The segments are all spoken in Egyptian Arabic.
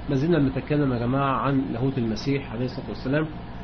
ما زلنا بنتكلم يا جماعة عن لاهوت المسيح عليه الصلاة والسلام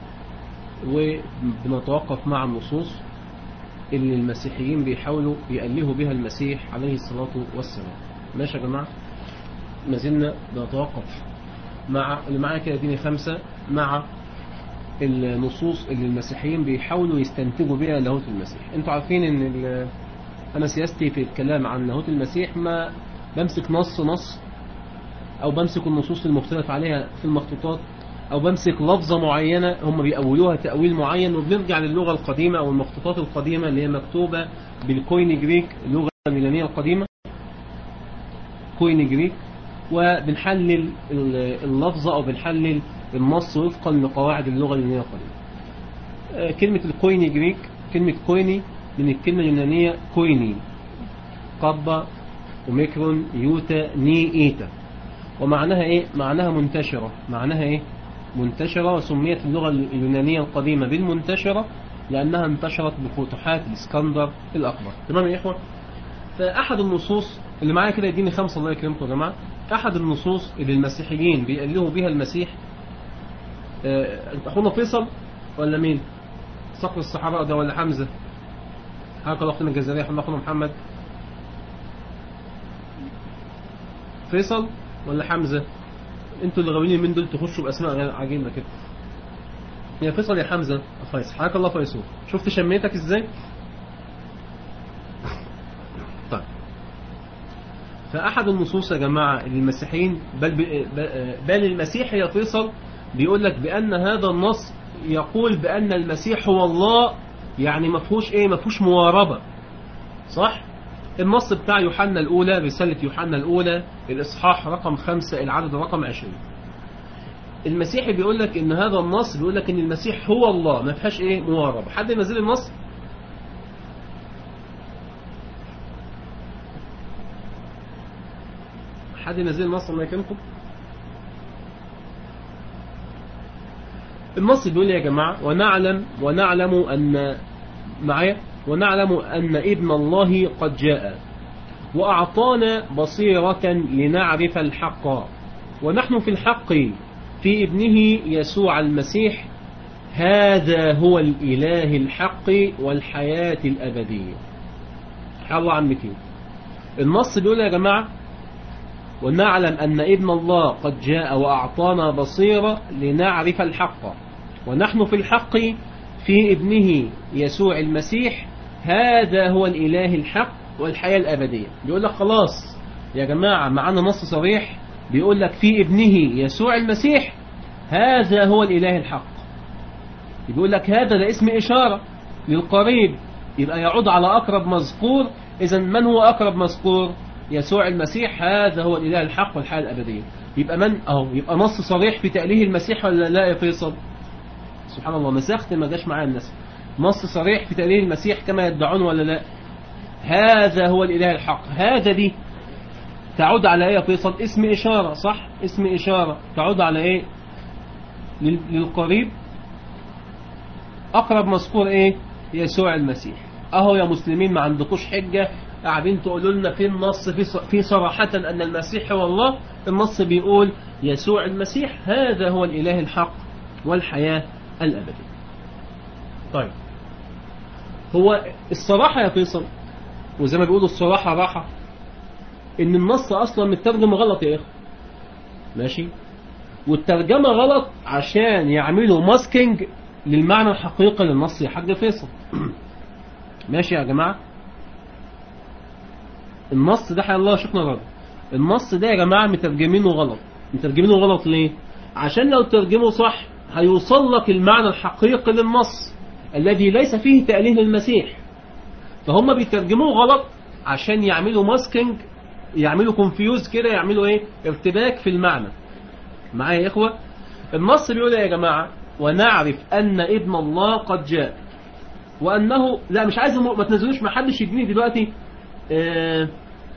وبنتوقف مع النصوص اللي المسيحيين بيحاولوا يألهوا بها المسيح عليه الصلاة والسلام ماشي يا جماعة ما زلنا بنتوقف مع اللي معايا كده اديني خمسة مع النصوص اللي المسيحيين بيحاولوا يستنتجوا بها لاهوت المسيح انتوا عارفين ان ال- انا سياستي في الكلام عن لاهوت المسيح ما بمسك نص نص او بمسك النصوص المختلف عليها في المخطوطات او بمسك لفظة معينة هم بيأولوها تأويل معين وبنرجع للغة القديمة او المخطوطات القديمة اللي هي مكتوبة بالكوين جريك اللغة اليونانية القديمة كوين جريك وبنحلل ال- اللفظة او بنحلل النص وفقا لقواعد اللغة اليونانية القديمة آه، كلمة الكويني جريك كلمة كويني من الكلمة اليونانية كويني قبة وميكرون يوتا ني إيتا ومعناها إيه؟ معناها منتشرة معناها إيه؟ منتشرة وسميت اللغة اليونانية القديمة بالمنتشرة لأنها انتشرت بفتوحات الإسكندر الأكبر تمام يا إخوة؟ فأحد النصوص اللي معايا كده يديني خمسة الله يكرمكم يا جماعة أحد النصوص اللي المسيحيين بيألهوا بها المسيح آه، أخونا فيصل ولا مين؟ صقر الصحراء ده ولا حمزة؟ هكذا أختنا الجزائرية أخونا أخونا محمد فيصل ولا حمزة؟ انتوا اللي غاويين من دول تخشوا بأسماء عجيبة كده يا فيصل يا حمزة فيصل حياك الله فيصل شفت شميتك ازاي؟ طيب فأحد النصوص يا جماعة اللي المسيحيين بل, بل المسيح يا فيصل بيقول لك بأن هذا النص يقول بأن المسيح هو الله يعني ما فيهوش ايه ما فيهوش مواربة صح النص بتاع يوحنا الأولى رسالة يوحنا الأولى الإصحاح رقم خمسة العدد رقم عشرين المسيحي بيقول لك ان هذا النص بيقول لك ان المسيح هو الله ما فيهاش ايه مواربة حد ينزل النص حد ينزل النص الله يكرمكم النص بيقول يا جماعة ونعلم ونعلم أن معايا ونعلم أن ابن الله قد جاء وأعطانا بصيرة لنعرف الحق ونحن في الحق في ابنه يسوع المسيح هذا هو الإله الحق والحياة الأبدية حلو عمتين النص بيقول يا جماعة ونعلم أن ابن الله قد جاء وأعطانا بصيرة لنعرف الحق ونحن في الحق في ابنه يسوع المسيح هذا هو الإله الحق والحياة الأبدية بيقول لك خلاص يا جماعة معنا نص صريح بيقول لك في ابنه يسوع المسيح هذا هو الإله الحق بيقول لك هذا ده اسم إشارة للقريب يبقى يعود على أقرب مذكور إذا من هو أقرب مذكور يسوع المسيح هذا هو الإله الحق والحياة الأبدية يبقى من أهو يبقى نص صريح في تأليه المسيح ولا لا يا فيصل سبحان الله مسخت ما جاش معايا الناس نص صريح في تأليه المسيح كما يدعون ولا لا هذا هو الإله الحق هذا دي تعود على ايه يا فيصل اسم إشارة صح اسم إشارة تعود على ايه لل- للقريب أقرب مذكور ايه يسوع المسيح اهو يا مسلمين ما عندكوش حجة قاعدين تقولوا لنا في النص في ص- في صراحة أن المسيح هو الله النص بيقول يسوع المسيح هذا هو الإله الحق والحياة الأبدية طيب هو الصراحة يا فيصل وزي ما بيقولوا الصراحة راحة ان النص اصلا مترجم غلط يا اخو ماشي والترجمة غلط عشان يعملوا ماسكينج للمعنى الحقيقي للنص يا حاج فيصل ماشي يا جماعة النص ده حي الله شكرا راجل النص ده يا جماعة مترجمينه غلط مترجمينه غلط ليه عشان لو ترجمه صح هيوصل لك المعنى الحقيقي للنص الذي ليس فيه تأليه للمسيح فهم بيترجموه غلط عشان يعملوا ماسكينج يعملوا كونفيوز كده يعملوا ايه ارتباك في المعنى معايا يا اخوه النص بيقول إيه يا جماعه ونعرف ان ابن الله قد جاء وانه لا مش عايز ما تنزلوش ما حدش يديني دلوقتي آه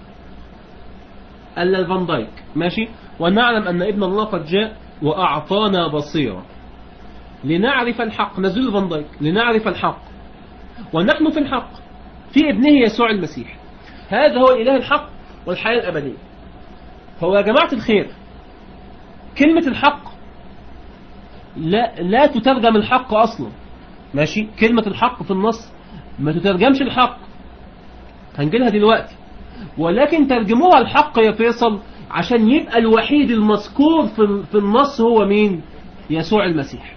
الا الفان دايك ماشي ونعلم ان ابن الله قد جاء واعطانا بصيره لنعرف الحق نزل الفان دايك لنعرف الحق ونحن في الحق في ابنه يسوع المسيح هذا هو الإله الحق والحياة الأبدية فهو يا جماعة الخير كلمة الحق لا لا تترجم الحق أصلا ماشي كلمة الحق في النص ما تترجمش الحق هنجيلها دلوقتي ولكن ترجموها الحق يا فيصل عشان يبقى الوحيد المذكور في في النص هو مين يسوع المسيح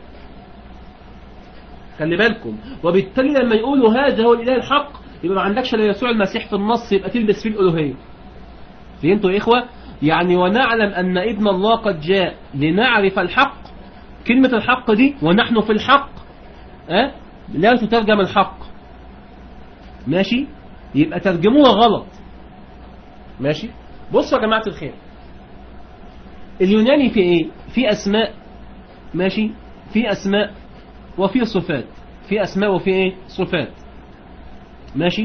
خلي بالكم وبالتالي لما يقولوا هذا هو الإله الحق يبقى ما عندكش الا يسوع المسيح في النص يبقى تلبس فيه الألوهية فهمتوا يا إخوة يعني ونعلم أن ابن الله قد جاء لنعرف الحق كلمة الحق دي ونحن في الحق أه؟ لا تترجم الحق ماشي يبقى ترجموها غلط ماشي بصوا يا جماعة الخير اليوناني في ايه في اسماء ماشي في اسماء وفي صفات في اسماء وفي ايه صفات ماشي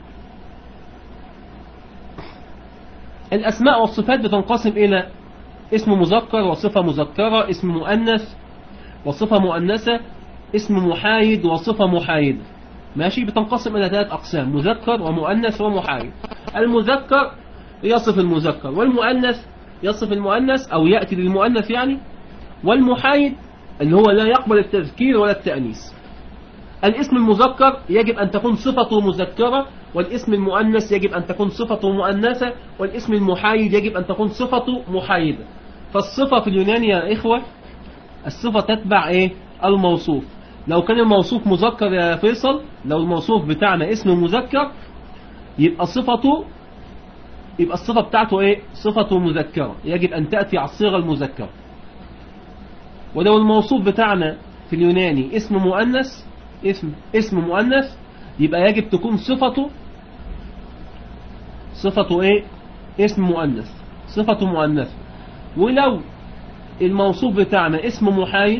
الاسماء والصفات بتنقسم الى اسم مذكر وصفة مذكرة اسم مؤنث وصفة مؤنثة اسم محايد وصفة محايدة ماشي بتنقسم إلى ثلاث أقسام مذكر ومؤنث ومحايد المذكر يصف المذكر والمؤنث يصف المؤنث أو يأتي للمؤنث يعني والمحايد اللي هو لا يقبل التذكير ولا التأنيث الاسم المذكر يجب أن تكون صفته مذكرة والاسم المؤنث يجب أن تكون صفته مؤنثة والاسم المحايد يجب أن تكون صفته محايدة فالصفة في اليوناني يا إخوة الصفة تتبع إيه الموصوف لو كان الموصوف مذكر يا فيصل لو الموصوف بتاعنا اسم مذكر يبقى صفته يبقى الصفة بتاعته ايه صفته مذكرة يجب ان تأتي على الصيغة المذكرة ولو الموصوف بتاعنا في اليوناني اسم مؤنث اسم اسم مؤنث يبقى يجب تكون صفته صفته ايه اسم مؤنث صفته مؤنث ولو الموصوف بتاعنا اسم محايد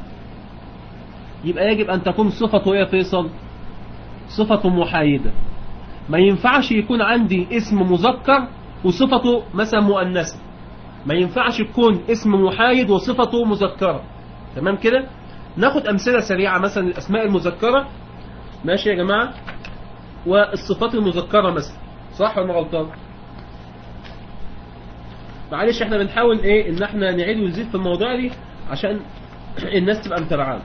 يبقى يجب أن تكون صفته يا فيصل صفة محايدة ما ينفعش يكون عندي اسم مذكر وصفته مثلا مؤنثة ما ينفعش يكون اسم محايد وصفته مذكرة تمام كده ناخد أمثلة سريعة مثلا الأسماء المذكرة ماشي يا جماعة والصفات المذكرة مثلا صح ولا غلطان معلش احنا بنحاول ايه ان احنا نعيد ونزيد في الموضوع دي عشان الناس تبقى متابعانا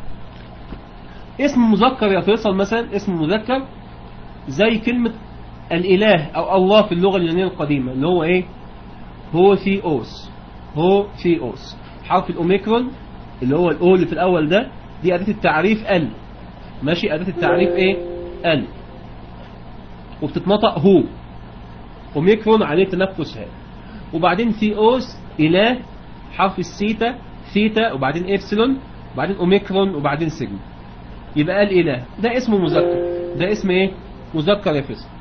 اسم مذكر يا فيصل مثلا اسم مذكر زي كلمة الإله أو الله في اللغة اليونانية القديمة اللي هو إيه هو ثيوس هو ثيوس حرف الأوميكرون اللي هو الأو اللي في الأول ده دي أداة التعريف ال ماشي أداة التعريف إيه ال وبتتنطق هو أوميكرون عليه تنفس هاء وبعدين ثيوس إله حرف السيتا ثيتا وبعدين إبسلون وبعدين أوميكرون وبعدين سيجما يبقى الإله ده اسمه مذكر ده اسم ايه مذكر يا فيصل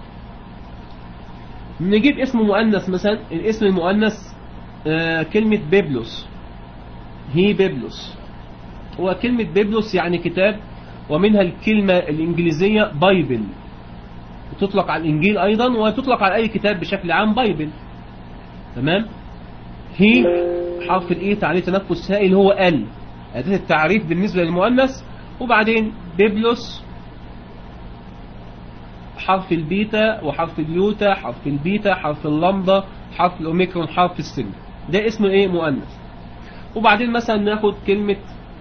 نجيب اسم مؤنث مثلا الاسم المؤنث آه كلمة بيبلوس هي بيبلوس هو كلمة بيبلوس يعني كتاب ومنها الكلمة الإنجليزية بايبل تطلق على الإنجيل أيضا وتطلق على أي كتاب بشكل عام بايبل تمام هي حرف الإيه عليه تنفس هائل هو ال أداة التعريف بالنسبة للمؤنث وبعدين بيبلوس حرف البيتا وحرف اليوتا حرف البيتا حرف اللمضة حرف الأوميكرون حرف السن ده اسمه ايه مؤنث وبعدين مثلا ناخد كلمة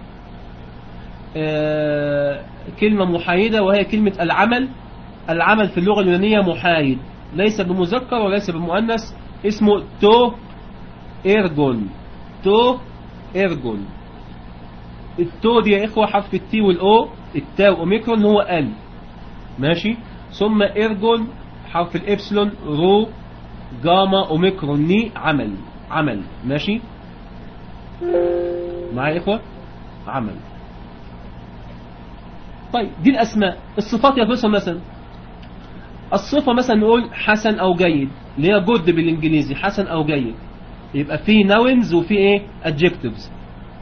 آه كلمة محايدة وهي كلمة العمل العمل في اللغة اليونانية محايد ليس بمذكر وليس بمؤنث اسمه تو إيرجون تو إيرجون التو دي يا إخوة حرف التي والأو التاء وأوميكرون هو ال ماشي ثم إيرجون حرف الإبسلون رو جاما أوميكرون ني عمل عمل ماشي معايا يا إخوة عمل طيب دي الأسماء الصفات يا فيصل مثلا الصفة مثلا نقول حسن أو جيد اللي هي جود بالإنجليزي حسن أو جيد يبقى في ناونز وفي ايه adjectives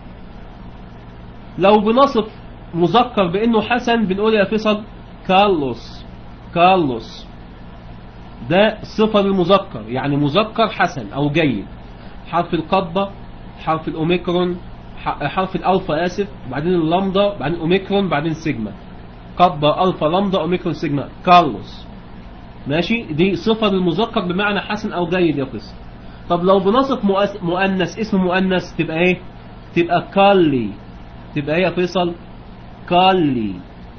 لو بنصف مذكر بانه حسن بنقول يا فيصل كارلوس كارلوس ده صفة للمذكر يعني مذكر حسن او جيد حرف القبضة حرف الاوميكرون حرف الالفا اسف بعدين اللمضة بعدين اوميكرون بعدين سيجما قبضة الفا لمضة اوميكرون سيجما كارلوس ماشي دي صفة للمذكر بمعنى حسن او جيد يا فيصل طب لو بنصف مؤس- مؤنث اسم مؤنث تبقى ايه تبقى كالي تبقى ايه يا فيصل كالي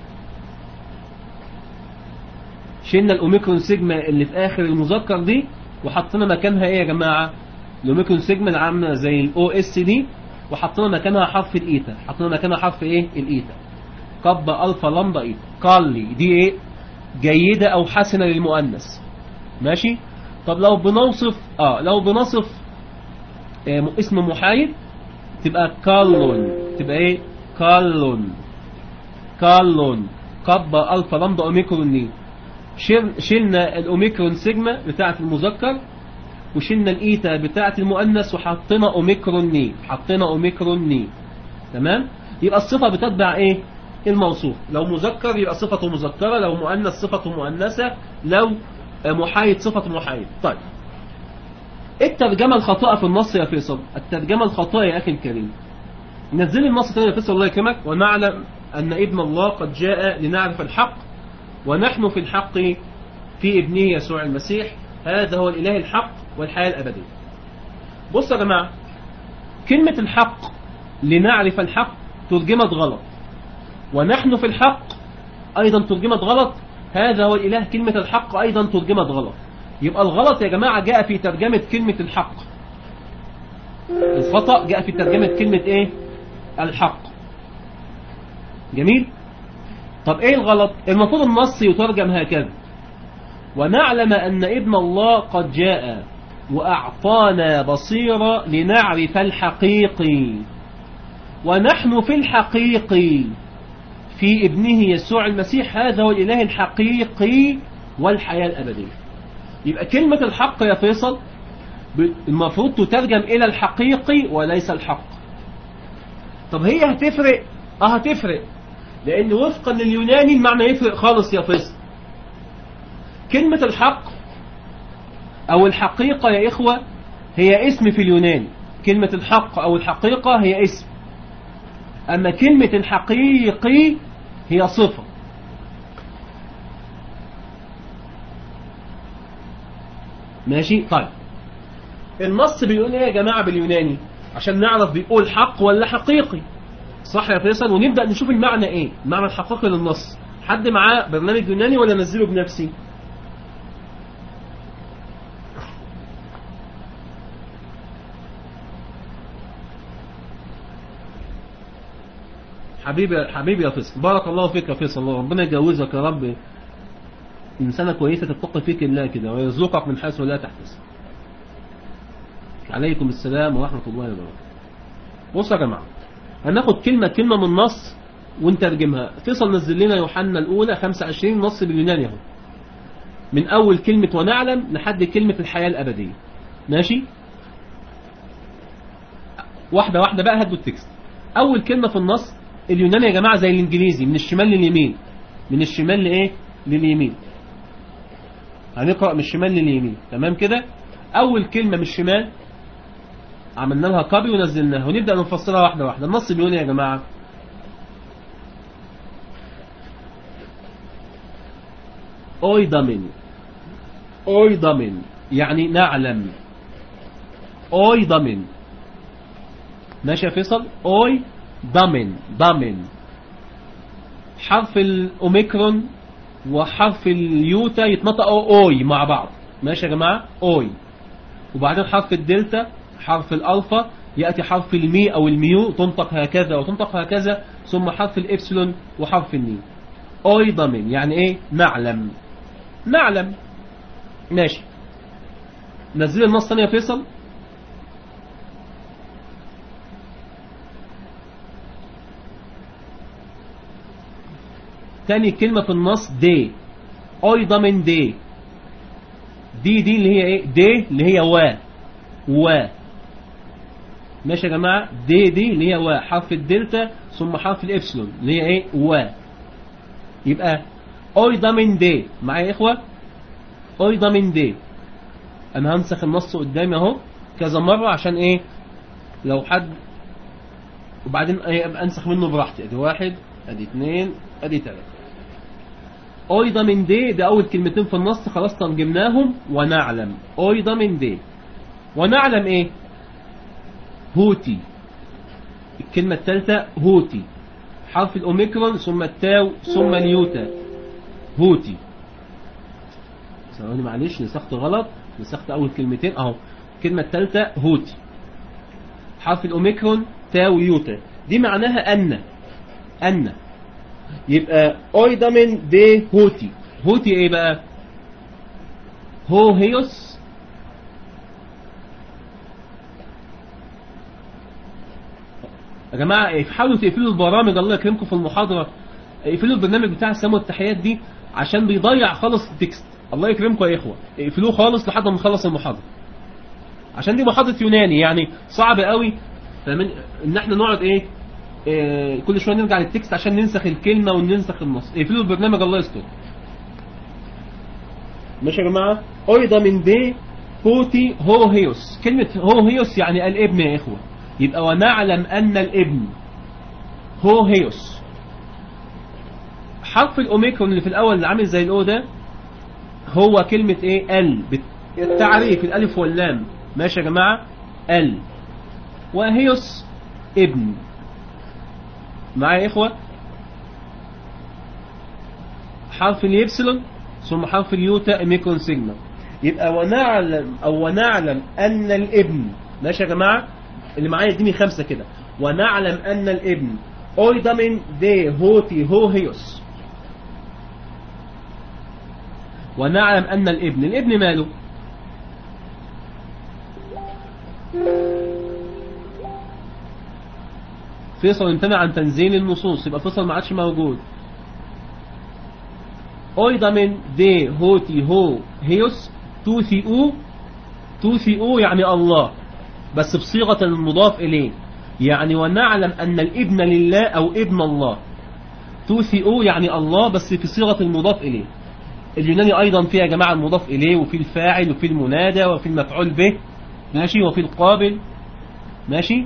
شلنا الاوميكرون سيجما اللي في اخر المذكر دي وحطينا مكانها ايه يا جماعه الاوميكرون سيجما العامله زي الاو اس دي وحطينا مكانها حرف الايتا حطينا مكانها حرف ايه الايتا قب الفا لامدا ايتا كالي دي ايه جيده او حسنه للمؤنث ماشي طب لو بنوصف اه لو بنصف آه م- اسم محايد تبقى كالون تبقى ايه كالون كالون قب الفا لامدا اوميكرون دي شل- شلنا الاوميكرون سيجما بتاعه المذكر وشلنا الايتا بتاعه المؤنث وحطينا اوميكرون ني حطينا اوميكرون ني تمام يبقى الصفه بتتبع ايه الموصوف لو مذكر يبقى صفته مذكره لو مؤنث صفته مؤنثه لو آه، محايد صفه محايد طيب إيه الترجمه الخاطئه في النص يا فيصل الترجمه الخاطئه يا اخي الكريم نزل النص تاني يا فيصل الله يكرمك ونعلم ان ابن الله قد جاء لنعرف الحق ونحن في الحق في ابنه يسوع المسيح هذا هو الإله الحق والحياة الأبدية بصوا يا جماعة كلمة الحق لنعرف الحق ترجمت غلط ونحن في الحق أيضا ترجمت غلط هذا هو الإله كلمة الحق أيضا ترجمت غلط يبقى الغلط يا جماعة جاء في ترجمة كلمة الحق الخطأ جاء في ترجمة كلمة إيه الحق جميل طب ايه الغلط المفروض النص يترجم هكذا ونعلم ان ابن الله قد جاء واعطانا بصيرة لنعرف الحقيقي ونحن في الحقيقي في ابنه يسوع المسيح هذا هو الاله الحقيقي والحياة الابدية يبقى كلمة الحق يا فيصل ب- المفروض تترجم الى الحقيقي وليس الحق طب هي هتفرق اه هتفرق لان وفقا لليوناني المعنى يفرق خالص يا فيصل كلمة الحق او الحقيقة يا اخوة هي اسم في اليوناني كلمة الحق او الحقيقة هي اسم اما كلمة الحقيقي هي صفة ماشي طيب النص بيقول ايه يا جماعة باليوناني عشان نعرف بيقول حق ولا حقيقي صح يا فيصل ونبدأ نشوف المعنى ايه المعنى الحقيقي للنص حد معاه برنامج يوناني ولا نزله بنفسي حبيبي حبيبي يا فيصل بارك الله فيك يا فيصل ربنا يجوزك يا رب إنسانة كويسة تتقي فيك الله كده ويرزقك من حيث لا تحتسب عليكم السلام ورحمة الله وبركاته بصوا يا جماعة هناخد كلمة كلمة من النص ونترجمها فيصل نزل لنا يوحنا الأولى 25 نص باليوناني اهو من أول كلمة ونعلم لحد كلمة الحياة الأبدية ماشي واحدة واحدة بقى هدوا التكست أول كلمة في النص اليوناني يا جماعة زي الإنجليزي من الشمال لليمين من الشمال لإيه لليمين هنقرأ من الشمال لليمين تمام كده أول كلمة من الشمال عملنا لها كوبي ونزلناها ونبدأ نفسرها واحدة واحدة النص بيقول إيه يا جماعة أويدامين أويدامين يعني نعلم أويدامين ماشي يا فيصل أوي دامين دامين حرف الأوميكرون وحرف اليوتا يتنطقوا أوي مع بعض ماشي يا جماعة أوي وبعدين حرف الدلتا حرف الألفا يأتي حرف المي أو الميو تنطق هكذا وتنطق هكذا ثم حرف الإبسلون وحرف الني أوي ضمن يعني إيه نعلم نعلم ماشي نزل النص ثانية يا فيصل تاني كلمة في النص دي أيضا من دي دي دي اللي هي ايه دي اللي هي و و ماشي يا جماعة دي دي اللي هي و حرف الدلتا ثم حرف الإبسلون اللي هي ايه و يبقى أيضا من دي معايا يا إخوة أيضا من دي أنا هنسخ النص قدامي أهو كذا مرة عشان ايه لو حد وبعدين ايه ابقى انسخ منه براحتي ادي واحد ادي اتنين ادي تلاتة أيضا من دي ده أول كلمتين في النص خلاص ترجمناهم ونعلم أيضا من دي ونعلم ايه هوتي الكلمة الثالثة هوتي حرف الأوميكرون ثم التاو ثم اليوتا هوتي ثواني معلش نسخت غلط نسخت أول كلمتين أهو الكلمة الثالثة هوتي حرف الأوميكرون تاو يوتا دي معناها أن أن يبقى أويدامين دي هوتي هوتي إيه بقى هو هيوس يا جماعة حاولوا تقفلوا البرامج الله يكرمكم في المحاضرة اقفلوا البرنامج بتاع السلام والتحيات دي عشان بيضيع خالص التكست الله يكرمكم يا إخوة اقفلوه خالص لحد ما نخلص المحاضرة عشان دي محاضرة يوناني يعني صعب قوي فمن ان احنا نقعد ايه, إيه كل شوية نرجع للتكست عشان ننسخ الكلمة وننسخ النص اقفلوا البرنامج الله يستر ماشي يا جماعة أيضا من دي هوتي هو هيوس كلمة هو هيوس يعني الابن يا إخوة يبقى ونعلم أن الابن هو هيوس حرف الأوميكرون اللي في الأول اللي عامل زي الأو ده هو كلمة إيه ال التعريف الألف واللام ماشي يا جماعة ال وهيوس ابن معايا يا إخوة حرف اليبسلون ثم حرف اليوتا ميكرون سيجما يبقى ونعلم أو ونعلم أن الابن ماشي يا جماعة اللي معايا اديني خمسة كده ونعلم أن الابن أيضا من دي هوتي هو هيوس ونعلم أن الابن الابن ماله فيصل امتنع عن تنزيل النصوص يبقى فيصل ما عادش موجود أيضا من دي هوتي هو هيوس توثي أو توثي أو يعني الله بس بصيغة المضاف إليه يعني ونعلم أن الابن لله أو ابن الله توثي أو يعني الله بس في صيغة المضاف إليه اليوناني أيضا فيها يا جماعة المضاف إليه وفي الفاعل وفي المنادى وفي المفعول به ماشي وفي القابل ماشي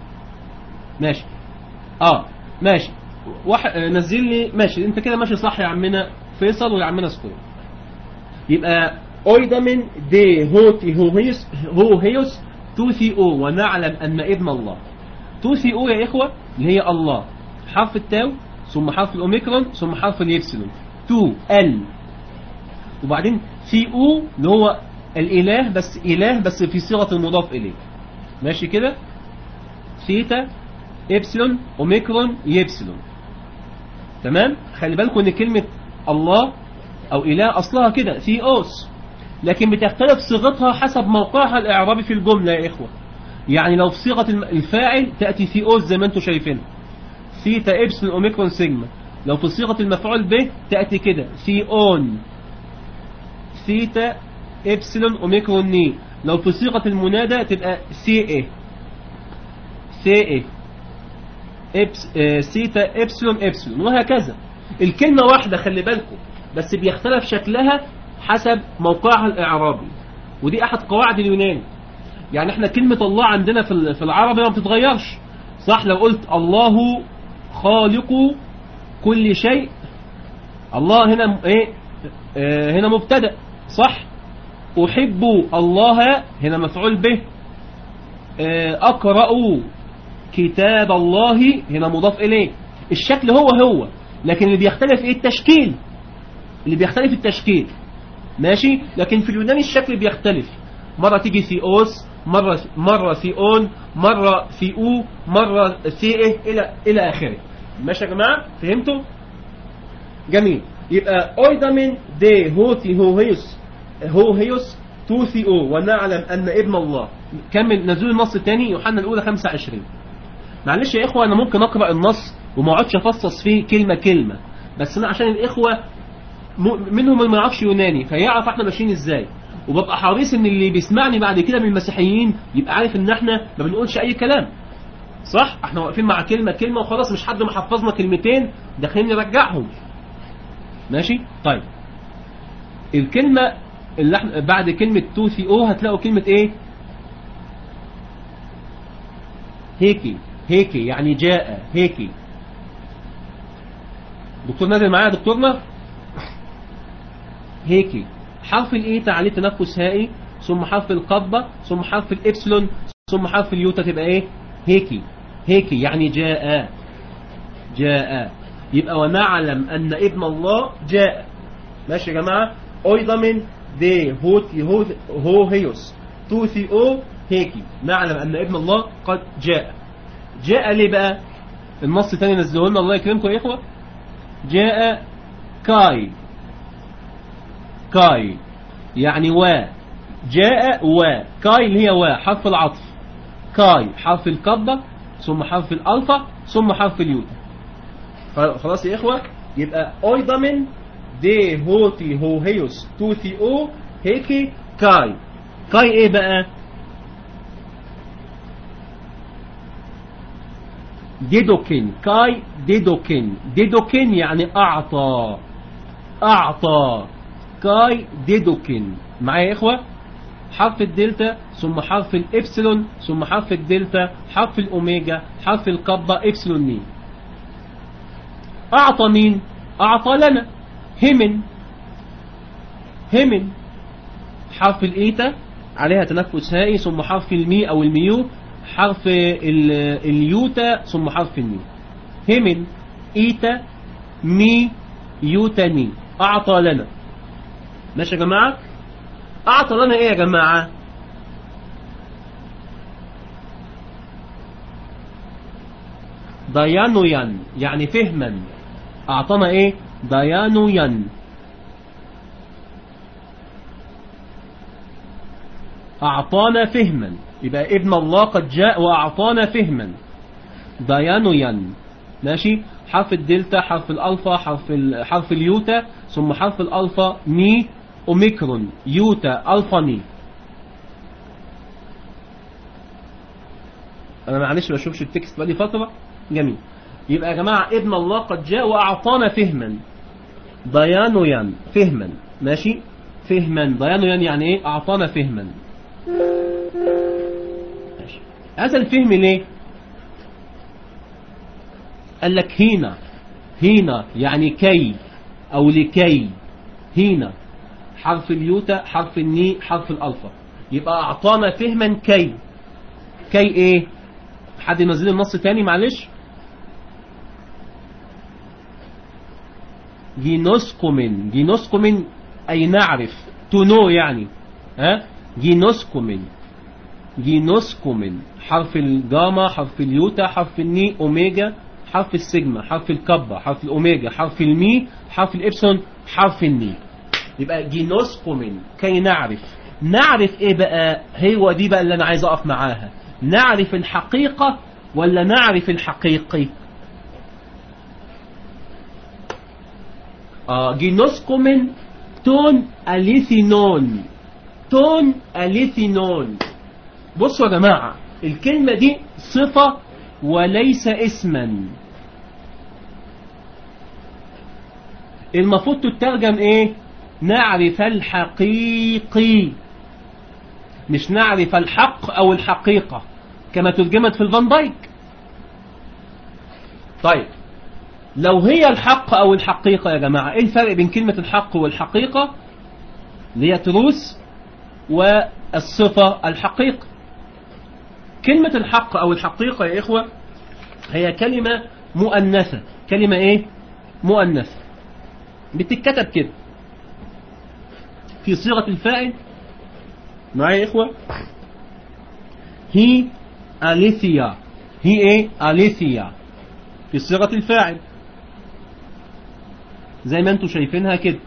ماشي اه ماشي واحد نزل لي ماشي انت كده ماشي صح يا عمنا فيصل ويا عمنا سكور يبقى أيضا من دي هوتي هو هيوس هو هيوس توثي او ونعلم أن ابن الله توثي او يا إخوة اللي هي الله حرف التاو ثم حرف الأوميكرون ثم حرف اليبسلون تو ال وبعدين في او اللي هو الإله بس إله بس في صيغة المضاف إليه ماشي كده ثيتا إبسلون أوميكرون يبسلون تمام خلي بالكم ان كلمة الله او اله اصلها كده ثيوس لكن بتختلف صيغتها حسب موقعها الاعرابي في الجملة يا اخوة يعني لو في صيغة الفاعل تأتي ثيوس زي ما انتم شايفين ثيتا إبسلون أوميكرون سيجما لو في صيغة المفعول به تأتي كده ثيون ثيتا إبسلون أوميكرون ني لو في صيغة المنادى تبقى سي إيه سي إيه إبس آه سيتا إبسلون إبسلون وهكذا الكلمة واحدة خلي بالكم بس بيختلف شكلها حسب موقعها الإعرابي ودي أحد قواعد اليونان يعني احنا كلمة الله عندنا في في العربي ما بتتغيرش صح لو قلت الله خالق كل شيء الله هنا ايه اه هنا مبتدا صح أحب الله هنا مفعول به اه أقرأ كتاب الله هنا مضاف إليه الشكل هو هو لكن اللي بيختلف ايه التشكيل اللي بيختلف التشكيل ماشي لكن في اليوناني الشكل بيختلف مرة تيجي ثيوس مرة مرة ثيون مرة ثيو مرة ثيئه إلى إلى آخره ماشي يا جماعة فهمتوا جميل يبقى أيضا من دي هوتي هو هيوس هو هيوس تو ثيو ونعلم أن ابن الله كمل نزول النص الثاني يوحنا الأولى 25 معلش يا إخوة أنا ممكن أقرأ النص وما اقعدش افصص فيه كلمة كلمة بس أنا عشان الإخوة منهم اللي ما يعرفش يوناني فيعرف احنا ماشيين ازاي وببقى حريص ان اللي بيسمعني بعد كده من المسيحيين يبقى عارف ان احنا ما بنقولش اي كلام صح احنا واقفين مع كلمة كلمة وخلاص مش حد محفظنا كلمتين داخلين نرجعهم ماشي طيب الكلمة اللي احنا بعد كلمة توثي او هتلاقوا كلمة ايه هيكي هيكي يعني جاء هيكي دكتور نازل معايا دكتورنا هيكي حرف الايه تعليل تنفس هائي ثم حرف القبة ثم حرف الإبسلون ثم حرف اليوتا تبقى إيه هيكي هيكي يعني جاء جاء يبقى ونعلم أن ابن الله جاء ماشي يا جماعة أيضا من دي هوتي هو هو هيوس توثي أو هيكي نعلم أن ابن الله قد جاء جاء ليه بقى النص تاني نزله لنا الله يكرمكم يا إخوة جاء كاي كاي يعني و جاء و كاي اللي هي و حرف العطف كاي حرف الكبة ثم حرف الألفا ثم حرف اليوتا خلاص يا إخوة يبقى أيضا دي هوتي هو هيوس توثي أو هيكي كاي كاي إيه بقى ديدوكين كاي ديدوكين ديدوكين يعني أعطى أعطى كاي ديدوكين معايا يا إخوة حرف الدلتا ثم حرف الإبسلون ثم حرف الدلتا حرف الأوميجا حرف القبة إبسلون مين أعطى مين أعطى لنا همن همن حرف الإيتا عليها تنفس هائي ثم حرف المي أو الميو حرف اليوتا ثم حرف المي همن إيتا مي يوتني أعطى لنا ماشي يا جماعة أعطى لنا إيه يا جماعة ديانويان يعني فهما أعطانا إيه ديانويان أعطانا فهما يبقى ابن الله قد جاء وأعطانا فهما ديانويان ماشي حرف الدلتا حرف الألفا حرف, حرف اليوتا ثم حرف الألفا مي أوميكرون يوتا ألفا مي أنا معلش بشوفش التكست بقالي فترة جميل يبقى يا جماعة ابن الله قد جاء وأعطانا فهما ديانويان فهما ماشي فهما ديانويان يعني ايه أعطانا فهما ماشي هذا الفهم ليه قال لك هنا هنا يعني كي أو لكي هنا حرف اليوتا حرف الني حرف الألفا يبقى أعطانا فهما كي كي ايه حد ينزل النص تاني معلش جينوسكومين جينوسكومين أي نعرف تنو يعني ها جينوسكومين جينوسكومين حرف الجاما حرف اليوتا حرف الني أوميجا حرف السيجما حرف الكبا حرف الأوميجا حرف المي حرف الإبسون حرف الني يبقى جينوسكومين كي نعرف نعرف ايه بقى هو دي بقى اللي انا عايز اقف معاها نعرف الحقيقة ولا نعرف الحقيقي آه جينوسكومين تون أليثينون تون أليثينون بصوا يا جماعة الكلمة دي صفة وليس اسما المفروض تترجم ايه نعرف الحقيقي مش نعرف الحق او الحقيقة كما ترجمت في الفان دايك طيب لو هي الحق او الحقيقة يا جماعة ايه الفرق بين كلمة الحق والحقيقة اللي هي تروس والصفة الحقيقة كلمة الحق او الحقيقة يا اخوة هي كلمة مؤنثة كلمة ايه مؤنثة بتتكتب كده في صيغة الفاعل معايا يا إخوة هي أليثيا هي إيه أليثيا في صيغة الفاعل زي ما انتم شايفينها كده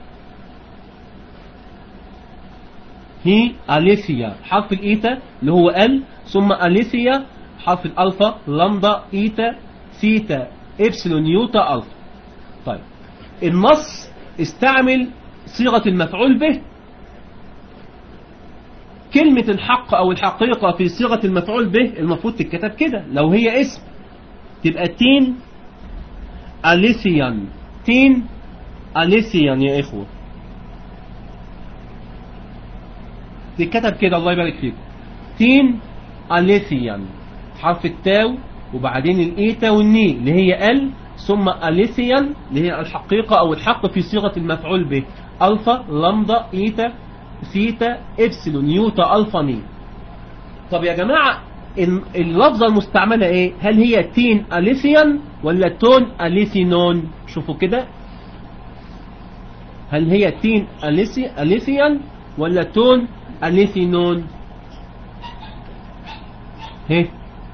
هي أليثيا حرف الإيتا اللي هو ال ثم أليثيا حرف الألفا لامدا إيتا ثيتا إبسلون يوتا ألفا طيب النص استعمل صيغة المفعول به كلمة الحق أو الحقيقة في صيغة المفعول به المفروض تتكتب كده لو هي اسم تبقى تين أليثيان تين أليثيان يا إخوة تتكتب كده الله يبارك فيكم تين أليثيان حرف التاو وبعدين الإيتا والني اللي هي ال ثم أليثيان اللي هي الحقيقة أو الحق في صيغة المفعول به ألفا لامدا إيتا ثيتا إبسلون يوتا ألفا مي طب يا جماعة ال- اللفظة المستعملة ايه هل هي تين أليثيان ولا تون أليثينون شوفوا كده هل هي تين أليثي- أليثيان ولا تون أليثينون هي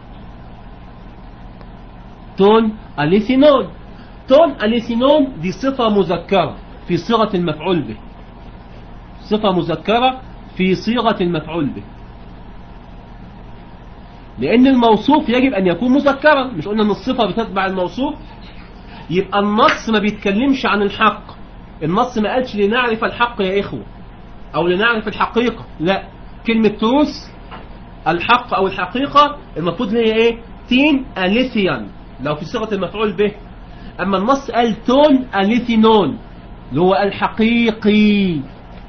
تون أليثينون تون أليثينون دي صفة مذكرة في صيغة المفعول به صفة مذكرة في صيغة المفعول به لأن الموصوف يجب أن يكون مذكرا مش قلنا أن الصفة بتتبع الموصوف يبقى النص ما بيتكلمش عن الحق النص ما قالش لنعرف الحق يا إخوة أو لنعرف الحقيقة لا كلمة تروس الحق أو الحقيقة المفروض هي إيه تين أليثيان لو في صيغة المفعول به أما النص قال تون أليثينون اللي هو الحقيقي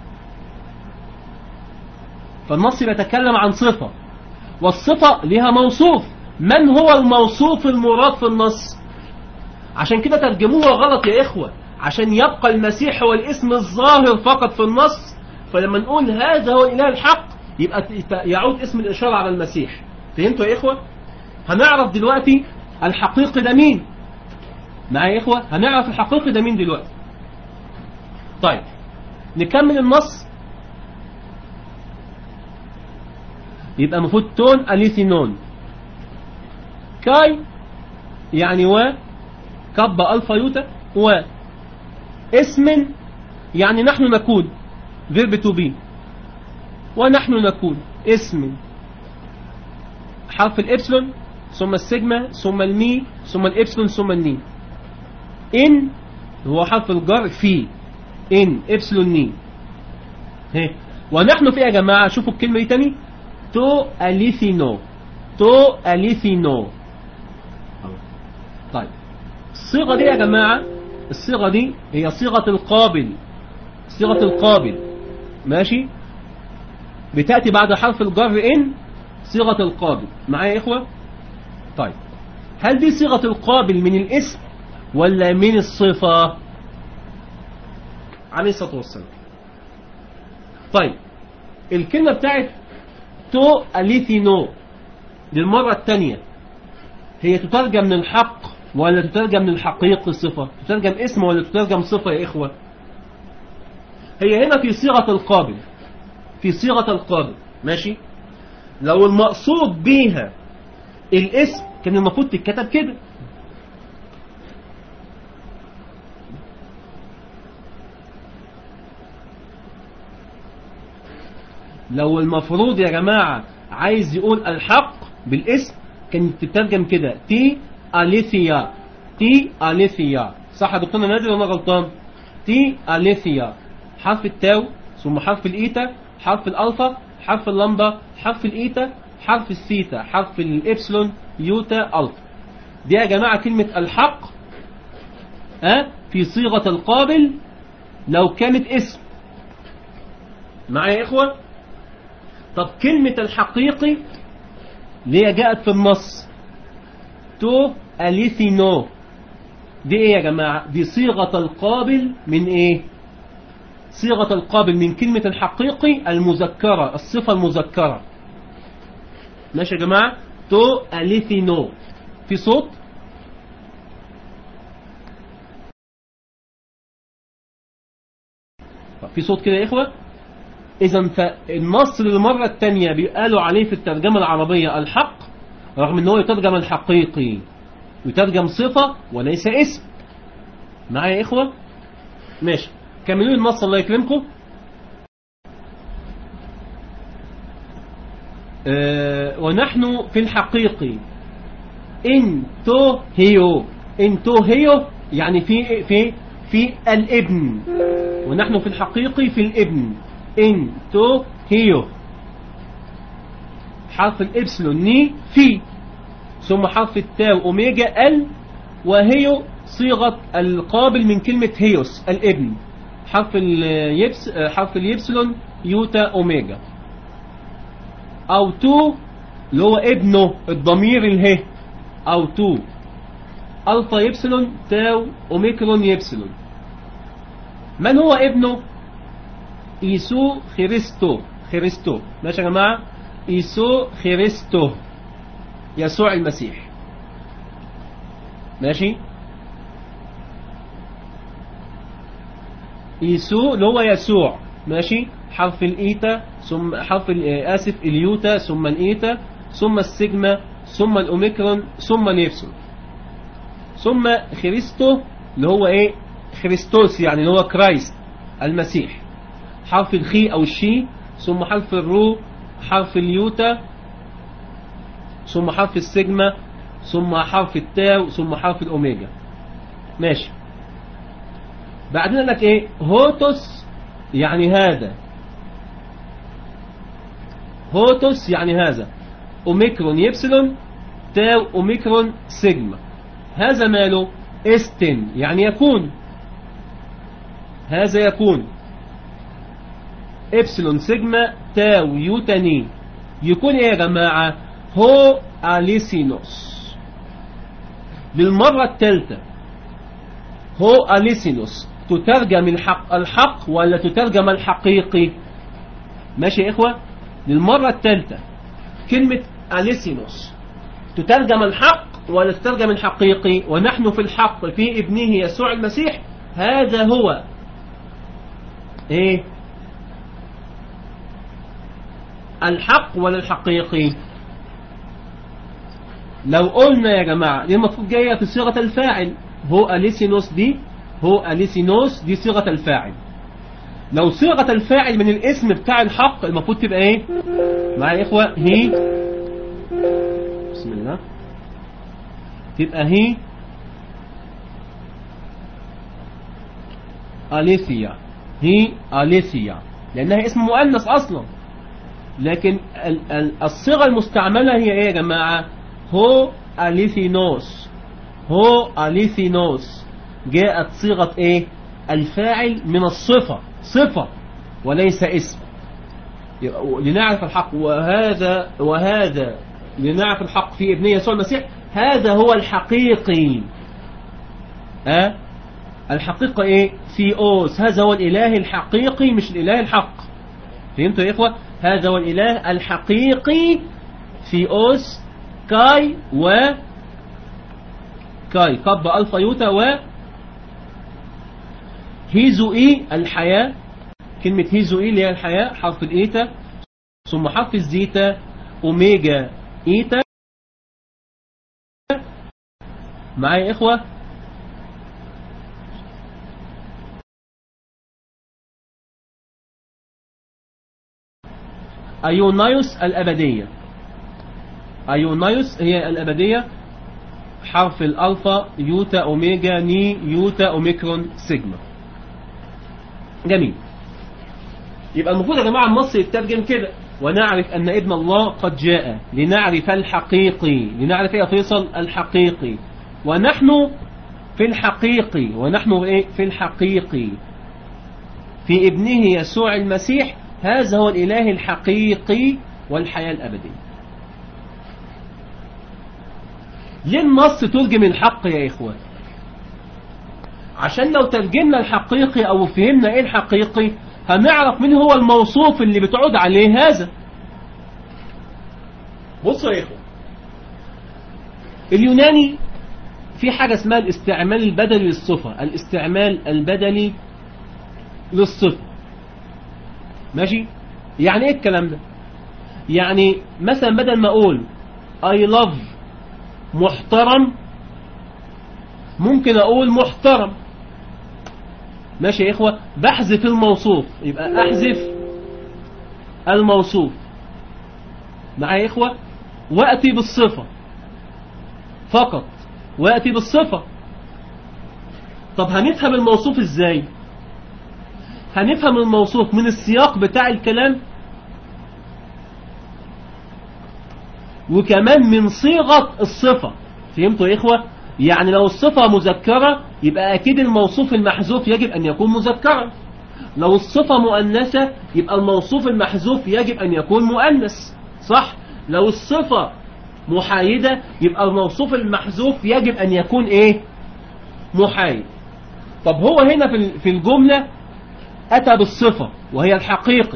فالنص بيتكلم عن صفة والصفة لها موصوف من هو الموصوف المراد في النص عشان كده ترجموها غلط يا إخوة عشان يبقى المسيح هو الاسم الظاهر فقط في النص فلما نقول هذا هو الإله الحق يبقى يعود اسم الإشارة على المسيح فهمتوا يا إخوة هنعرف دلوقتي الحقيقي ده مين معايا يا إخوة هنعرف الحقيقي ده مين دلوقتي طيب نكمل النص يبقى المفروض تون أليثينون كاي يعني و كب ألفا يوتا و اسم يعني نحن نكون فيرب تو بي ونحن نكون اسم حرف الإبسلون ثم السيجما ثم المي ثم الإبسلون ثم الني إن هو حرف الجر في إن إبسلون ني هي. ونحن في يا جماعة شوفوا الكلمة دي تاني تو أليثينو تو أليثينو طيب الصيغة دي يا جماعة الصيغة دي هي صيغة القابل صيغة القابل ماشي بتأتي بعد حرف الجر إن صيغة القابل معايا يا إخوة طيب هل دي صيغة القابل من الاسم ولا من الصفة عليه الصلاة والسلام طيب الكلمة بتاعت تو أليثينو للمرة الثانية هي تترجم من الحق ولا تترجم من الحقيقة صفة تترجم اسم ولا تترجم صفة يا إخوة هي هنا في صيغة القابل في صيغة القابل ماشي لو المقصود بيها الاسم كان المفروض تتكتب كده لو المفروض يا جماعة عايز يقول الحق بالاسم كان تترجم كده تي أليثيا تي أليثيا صح يا دكتور نادر ولا أنا غلطان تي أليثيا حرف التاو ثم حرف الإيتا حرف الألفا حرف اللمبا حرف الإيتا حرف الثيتا حرف الإبسلون يوتا ألفا دي يا جماعة كلمة الحق أه؟ في صيغة القابل لو كانت اسم معايا يا إخوة طب كلمة الحقيقي اللي هي جاءت في النص تو أليثينو دي ايه يا جماعة دي صيغة القابل من ايه صيغة القابل من كلمة الحقيقي المذكرة الصفة المذكرة ماشي يا جماعة تو أليثينو في صوت في صوت كده يا إخوة إذا فالنص للمرة الثانية بيقالوا عليه في الترجمة العربية الحق رغم أنه يترجم الحقيقي يترجم صفة وليس اسم معايا يا إخوة ماشي كملوا النص الله يكرمكم أه ونحن في الحقيقي إن تو هيو إن تو هيو يعني في في في الابن ونحن في الحقيقي في الابن إن تو هيو حرف الإبسلون ني في ثم حرف التاو أوميجا ال وهيو صيغة القابل من كلمة هيوس الابن حرف اليبس حرف اليبسلون يوتا أوميجا أو تو اللي هو ابنه الضمير اله أو تو ألفا يبسلون تاو أوميكرون يبسلون من هو ابنه إيسو خريستو خريستو ماشي يا جماعة إيسو خريستو يسوع المسيح ماشي إيسو اللي هو يسوع ماشي حرف الإيتا ثم حرف ال- آه، آسف اليوتا ثم الإيتا ثم السيجما ثم الأوميكرون ثم نيفسون ثم خريستو اللي هو إيه خريستوس يعني اللي هو كرايست المسيح حرف الخي أو الشي ثم حرف الرو حرف اليوتا ثم حرف السيجما ثم حرف التاو ثم حرف الأوميجا ماشي بعدين قال لك ايه هوتوس يعني هذا هوتوس يعني هذا اوميكرون يبسلون تاو اوميكرون سيجما هذا ماله استن يعني يكون هذا يكون ابسلون سيجما تاو يوتاني يكون ايه يا جماعة هو اليسينوس للمرة الثالثة هو اليسينوس تترجم الحق الحق ولا تترجم الحقيقي ماشي يا إخوة للمرة الثالثة كلمة أليسينوس تترجم الحق ولا تترجم الحقيقي ونحن في الحق في ابنه يسوع المسيح هذا هو ايه الحق ولا الحقيقي لو قلنا يا جماعة دي المفروض جاية في صيغة الفاعل هو أليسينوس دي هو أليسينوس دي صيغة الفاعل لو صيغة الفاعل من الاسم بتاع الحق المفروض تبقى ايه معايا يا اخوة هي بسم الله تبقى هي أليسيا هي أليسيا لأنها اسم مؤنث أصلا لكن ال- ال- الصيغة المستعملة هي ايه يا جماعة هو أليثينوس هو أليثينوس جاءت صيغة ايه الفاعل من الصفة صفة وليس اسم يبقى لنعرف الحق وهذا وهذا لنعرف الحق في ابن يسوع المسيح هذا هو الحقيقي أه؟ الحقيقة ايه في اوس هذا هو الاله الحقيقي مش الاله الحق فهمتوا يا اخوة هذا هو الاله الحقيقي في اوس كاي و كاي كب الفا يوتا و هيزو اي الحياة كلمة هيزو اي اللي هي الحياة حرف الايتا ثم حرف الزيتا اوميجا ايتا معايا يا اخوة ايونايوس الابدية ايونايوس هي الابدية حرف الالفا يوتا اوميجا ني يوتا اوميكرون سيجما جميل يبقى المفروض يا جماعة النص يترجم كده ونعرف أن ابن الله قد جاء لنعرف الحقيقي لنعرف يا فيصل الحقيقي ونحن في الحقيقي ونحن إيه في الحقيقي في ابنه يسوع المسيح هذا هو الإله الحقيقي والحياة الأبدية ليه النص ترجم الحق يا إخوة عشان لو ترجمنا الحقيقي أو فهمنا إيه الحقيقي هنعرف مين هو الموصوف اللي بتعود عليه هذا بصوا يا إخوة اليوناني في حاجة اسمها الاستعمال البدلي للصفة الاستعمال البدلي للصفة ماشي يعني ايه الكلام ده يعني مثلا بدل ما اقول I love محترم ممكن اقول محترم ماشي يا اخوة بحذف الموصوف يبقى احذف الموصوف معايا يا اخوة واتي بالصفة فقط واتي بالصفة طب هنفهم الموصوف ازاي هنفهم الموصوف من السياق بتاع الكلام وكمان من صيغة الصفة فهمتوا يا إخوة يعني لو الصفة مذكرة يبقى أكيد الموصوف المحذوف يجب أن يكون مذكرا لو الصفة مؤنثة يبقى الموصوف المحذوف يجب أن يكون مؤنث صح لو الصفة محايدة يبقى الموصوف المحذوف يجب أن يكون إيه محايد طب هو هنا في في الجملة أتى بالصفة وهي الحقيقي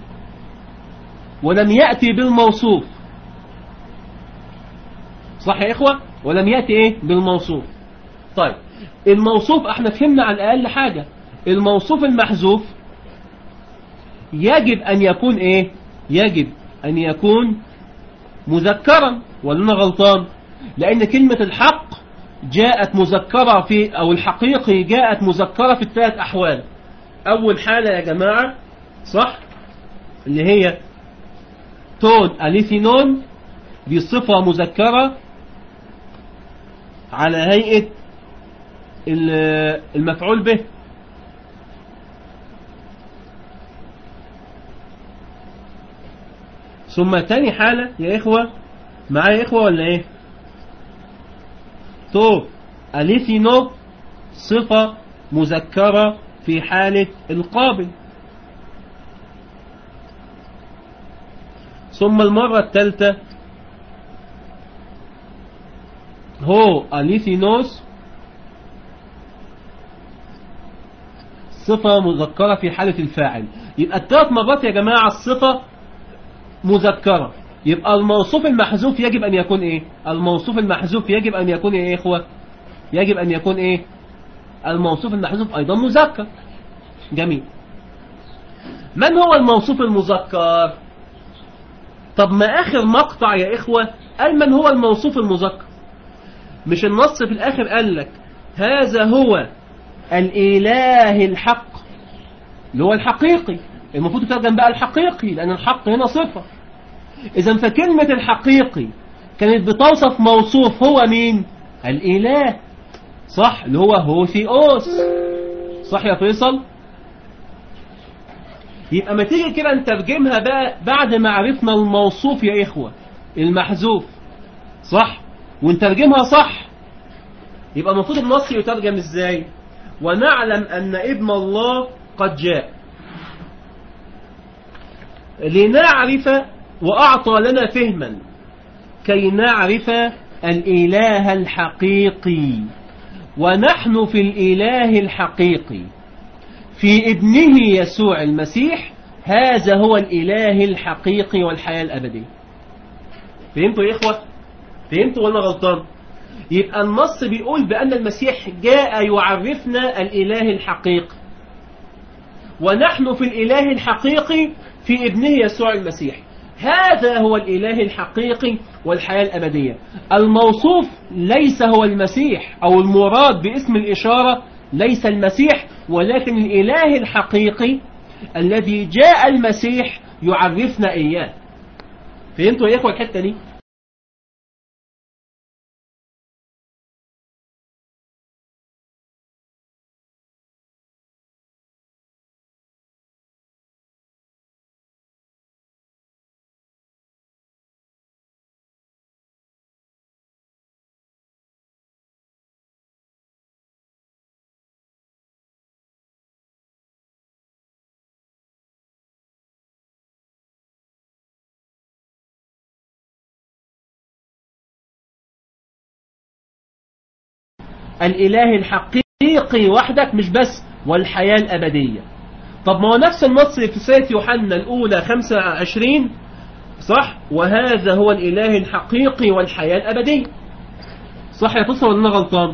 ولم يأتي بالموصوف صح يا إخوة ولم يأتي إيه بالموصوف طيب الموصوف احنا فهمنا على الأقل حاجة الموصوف المحذوف يجب أن يكون إيه يجب أن يكون مذكرا ولا أنا غلطان لأن كلمة الحق جاءت مذكرة في أو الحقيقي جاءت مذكرة في الثلاث أحوال أول حالة يا جماعة صح اللي هي تون أليثينون دي صفة مذكرة على هيئة المفعول به ثم تاني حالة يا إخوة معايا إخوة ولا إيه تو أليثينو صفة مذكرة في حالة القابل ثم المرة الثالثة هو أليثينوس صفة مذكرة في حالة الفاعل يبقى الثلاث مرات يا جماعة الصفة مذكرة يبقى الموصوف المحذوف يجب أن يكون إيه الموصوف المحذوف يجب أن يكون إيه يا إخوة يجب أن يكون إيه الموصوف المحذوف أيضا مذكر جميل من هو الموصوف المذكر طب ما آخر مقطع يا إخوة قال من هو الموصوف المذكر مش النص في الآخر قال لك هذا هو الإله الحق اللي هو الحقيقي المفروض تترجم بقى الحقيقي لأن الحق هنا صفة إذا فكلمة الحقيقي كانت بتوصف موصوف هو مين الإله صح اللي هو هوثيوس صح يا فيصل يبقى ما تيجي كده نترجمها بقى بعد ما عرفنا الموصوف يا إخوة المحذوف صح ونترجمها صح يبقى المفروض النص يترجم ازاي ونعلم أن ابن الله قد جاء لنعرف وأعطى لنا فهما كي نعرف الإله الحقيقي ونحن في الإله الحقيقي في ابنه يسوع المسيح هذا هو الإله الحقيقي والحياة الأبدية فهمتوا يا إخوة فهمتوا ولا غلطان يبقى النص بيقول بأن المسيح جاء يعرفنا الإله الحقيقي ونحن في الإله الحقيقي في ابنه يسوع المسيح هذا هو الإله الحقيقي والحياة الأبدية الموصوف ليس هو المسيح أو المراد باسم الإشارة ليس المسيح ولكن الإله الحقيقي الذي جاء المسيح يعرفنا إياه فهمتوا يا إخوة الحتة دي الإله الحقيقي وحدك مش بس والحياة الأبدية طب ما هو نفس النص في سورة يوحنا الأولى 25 صح وهذا هو الإله الحقيقي والحياة الأبدية صح يا فصل ولا أنا غلطان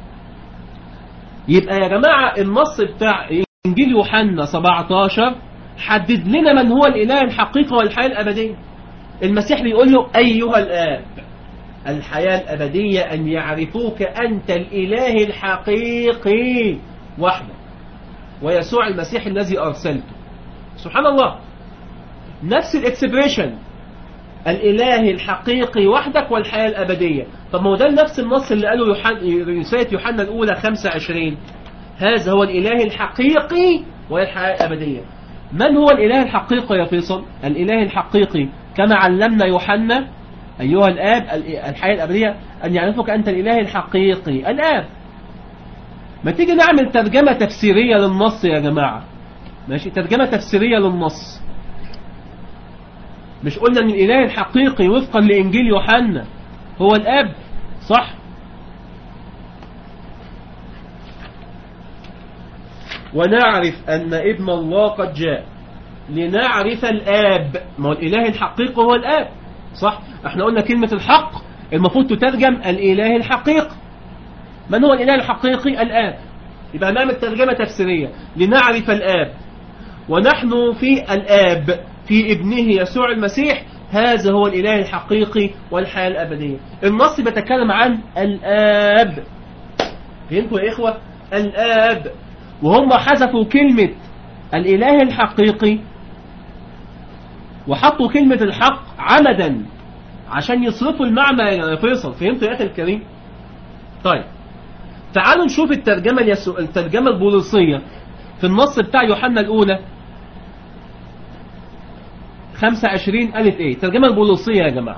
يبقى يا جماعة النص بتاع إنجيل يوحنا 17 حدد لنا من هو الإله الحقيقي والحياة الأبدية المسيح بيقول له أيها الآب الحياة الأبدية أن يعرفوك أنت الإله الحقيقي وحدك ويسوع المسيح الذي أرسلته سبحان الله نفس الإكسبريشن الإله الحقيقي وحدك والحياة الأبدية طب ما هو ده نفس النص اللي قاله يوحنا رسالة يوحنا الأولى 25 هذا هو الإله الحقيقي والحياة الأبدية من هو الإله الحقيقي يا فيصل الإله الحقيقي كما علمنا يوحنا أيها الآب الحياة الأبدية أن يعرفك أنت الإله الحقيقي الآب ما تيجي نعمل ترجمة تفسيرية للنص يا جماعة ماشي ترجمة تفسيرية للنص مش قلنا أن الإله الحقيقي وفقا لإنجيل يوحنا هو الآب صح ونعرف أن ابن الله قد جاء لنعرف الآب ما هو الإله الحقيقي هو الآب صح احنا قلنا كلمة الحق المفروض تترجم الإله الحقيقي من هو الإله الحقيقي الآب يبقى نعمل ترجمة تفسيرية لنعرف الآب ونحن في الآب في ابنه يسوع المسيح هذا هو الإله الحقيقي والحياة الأبدية النص بيتكلم عن الآب فهمتوا يا إخوة الآب وهم حذفوا كلمة الإله الحقيقي وحطوا كلمة الحق عمدا عشان يصرفوا المعنى يا فيصل فهمتوا يا أخي الكريم طيب تعالوا نشوف الترجمة اليسو... الترجمة البوليسية في النص بتاع يوحنا الأولى 25 قالت ايه الترجمة البوليسية يا جماعة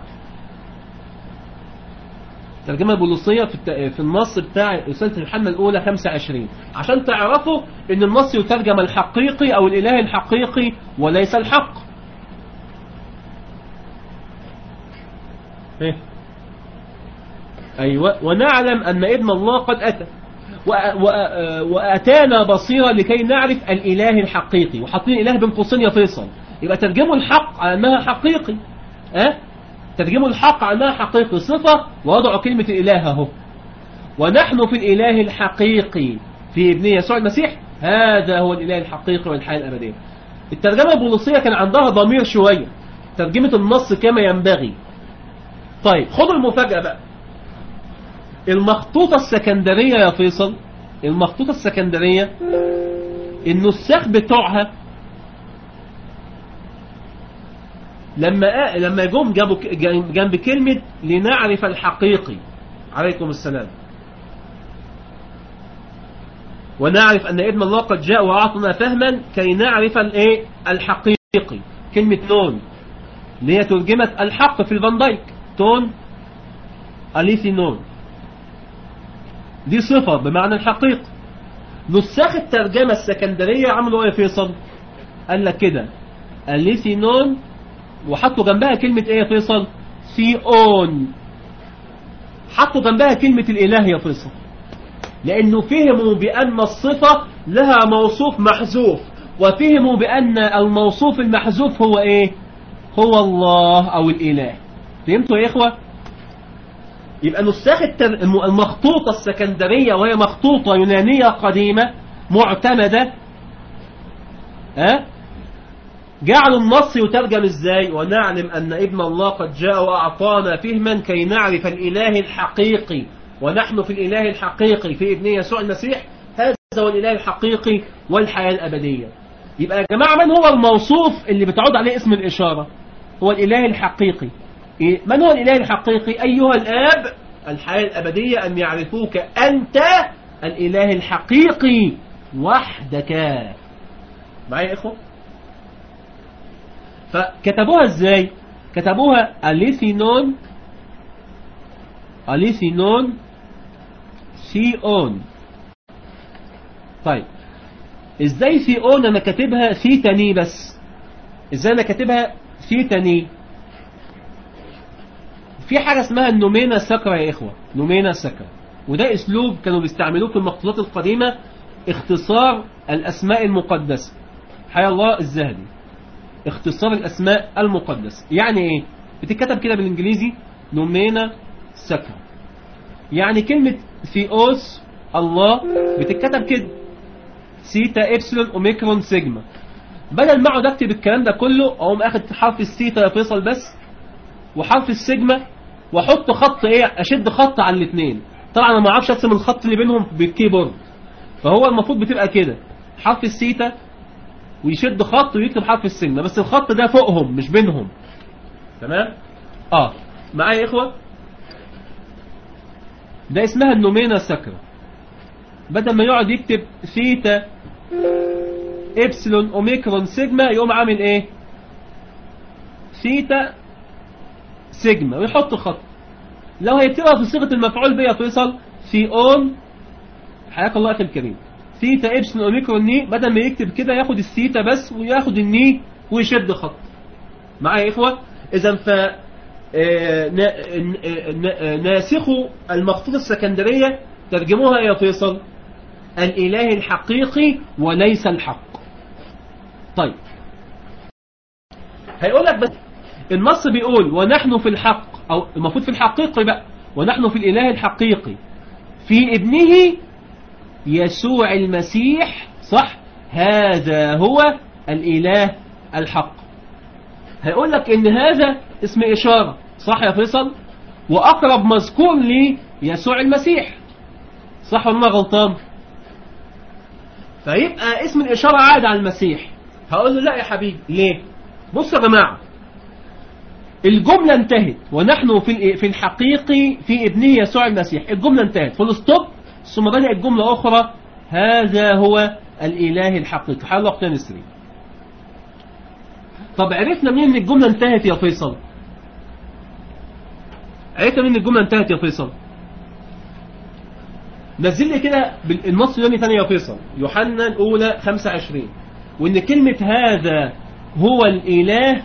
الترجمة البوليسية في, الت... في النص بتاع رسالة يوحنا الأولى 25 عشان تعرفوا ان النص يترجم الحقيقي أو الإله الحقيقي وليس الحق ايه أيوة ونعلم أن ابن الله قد أتى وأتانا بصيرة لكي نعرف الإله الحقيقي وحاطين إله بين قوسين يا فيصل يبقى ترجموا الحق على أنها حقيقي أه؟ ترجموا الحق على أنها حقيقي صفة ووضعوا كلمة الإله اهو ونحن في الإله الحقيقي في ابن يسوع المسيح هذا هو الإله الحقيقي والحياة الأبدية الترجمة البوليسية كان عندها ضمير شوية ترجمة النص كما ينبغي طيب خدوا المفاجأة بقى المخطوطة السكندرية يا فيصل المخطوطة السكندرية النساخ بتوعها لما لما جم جابوا جنب كلمة لنعرف الحقيقي عليكم السلام ونعرف أن ابن الله قد جاء وأعطنا فهما كي نعرف الايه الحقيقي كلمة نون اللي هي ترجمة الحق في الفان دايك تون أليثي نون دي صفة بمعنى الحقيقة نساخ الترجمة السكندرية عملوا ايه فيصل قال لك كده أليثينون وحطوا جنبها كلمة ايه يا فيصل سيئون حطوا جنبها كلمة الإله يا فيصل لأنه فهموا بأن الصفة لها موصوف محذوف وفهموا بأن الموصوف المحذوف هو ايه هو الله أو الإله فهمتوا يا إخوة يبقى نساخ المخطوطة السكندرية وهي مخطوطة يونانية قديمة معتمدة ها جعلوا النص يترجم ازاي ونعلم ان ابن الله قد جاء واعطانا فهما كي نعرف الاله الحقيقي ونحن في الاله الحقيقي في ابن يسوع المسيح هذا هو الاله الحقيقي والحياة الابدية يبقى يا جماعة من هو الموصوف اللي بتعود عليه اسم الاشارة هو الاله الحقيقي من هو الإله الحقيقي أيها الآب الحياة الأبدية أن يعرفوك أنت الإله الحقيقي وحدك معايا يا إخوة فكتبوها إزاي كتبوها أليثينون أليثينون سيون طيب ازاي سيون انا كاتبها ثيتاني بس ازاي انا كاتبها ثيتاني في حاجة اسمها النومينا سكرة يا إخوة نومينا سكرة وده أسلوب كانوا بيستعملوه في المخطوطات القديمة اختصار الأسماء المقدسة حيا الله الزهدي اختصار الأسماء المقدسة يعني إيه بتتكتب كده بالإنجليزي نومينا سكرة يعني كلمة ثيوس الله بتتكتب كده سيتا إبسلون أوميكرون سيجما بدل ما اقعد اكتب الكلام ده كله اقوم اخد حرف السيتا يا فيصل بس وحرف السيجما واحط خط ايه اشد خط على الاثنين طبعا انا ما اعرفش ارسم الخط اللي بينهم بالكيبورد فهو المفروض بتبقى كده حرف السيتا ويشد خط ويكتب حرف السيجما بس الخط ده فوقهم مش بينهم تمام اه معايا يا اخوه ده اسمها النومينا ساكرا بدل ما يقعد يكتب ثيتا ابسلون اوميكرون سيجما يقوم عامل ايه ثيتا سيجما ويحط خط لو هيكتبها في صيغه المفعول بيها فيصل سيون حياك الله اخي الكريم ثيتا ابسلون اوميكرون ني بدل ما يكتب كده ياخد الثيتا بس وياخد الني ويشد خط معايا يا اخوه اذا ف ناسخوا المخطوطة السكندرية ترجموها يا فيصل الإله الحقيقي وليس الحق طيب هيقول لك بس النص بيقول ونحن في الحق او المفروض في الحقيقي بقى ونحن في الاله الحقيقي في ابنه يسوع المسيح صح هذا هو الاله الحق هيقول لك ان هذا اسم اشاره صح يا فيصل واقرب مذكور ليسوع المسيح صح ولا انا غلطان فيبقى اسم الاشاره عاد على المسيح هقول له لا يا حبيبي ليه بص يا جماعه الجملة انتهت ونحن في في الحقيقي في ابنه يسوع المسيح الجملة انتهت فول ستوب ثم بدأت جملة أخرى هذا هو الإله الحقيقي حال وقت نسري طب عرفنا منين ان الجملة انتهت يا فيصل عرفنا منين الجملة انتهت يا فيصل نزل لي كده النص اليومي ثاني يا فيصل يوحنا الأولى 25 وإن كلمة هذا هو الإله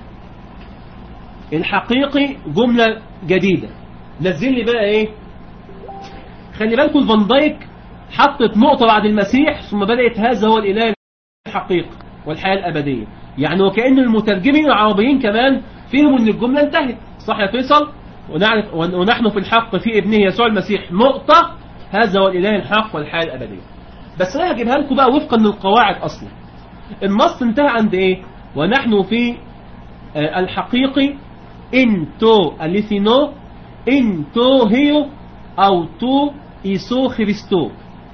الحقيقي جملة جديدة نزل لي بقى ايه خلي بالكم فان دايك حطت نقطة بعد المسيح ثم بدأت هذا هو الإله الحقيقي والحياة الأبدية يعني وكأن المترجمين العربيين كمان فيهم ان الجملة انتهت صح يا فيصل ونعرف ونحن في الحق في ابنه يسوع المسيح نقطة هذا هو الإله الحق والحياة الأبدية بس انا هجيبها لكم بقى وفقا للقواعد أصلا النص انتهى عند ايه ونحن في الحقيقي انتو αληθινό انتو هيو او تو ايسو خريستو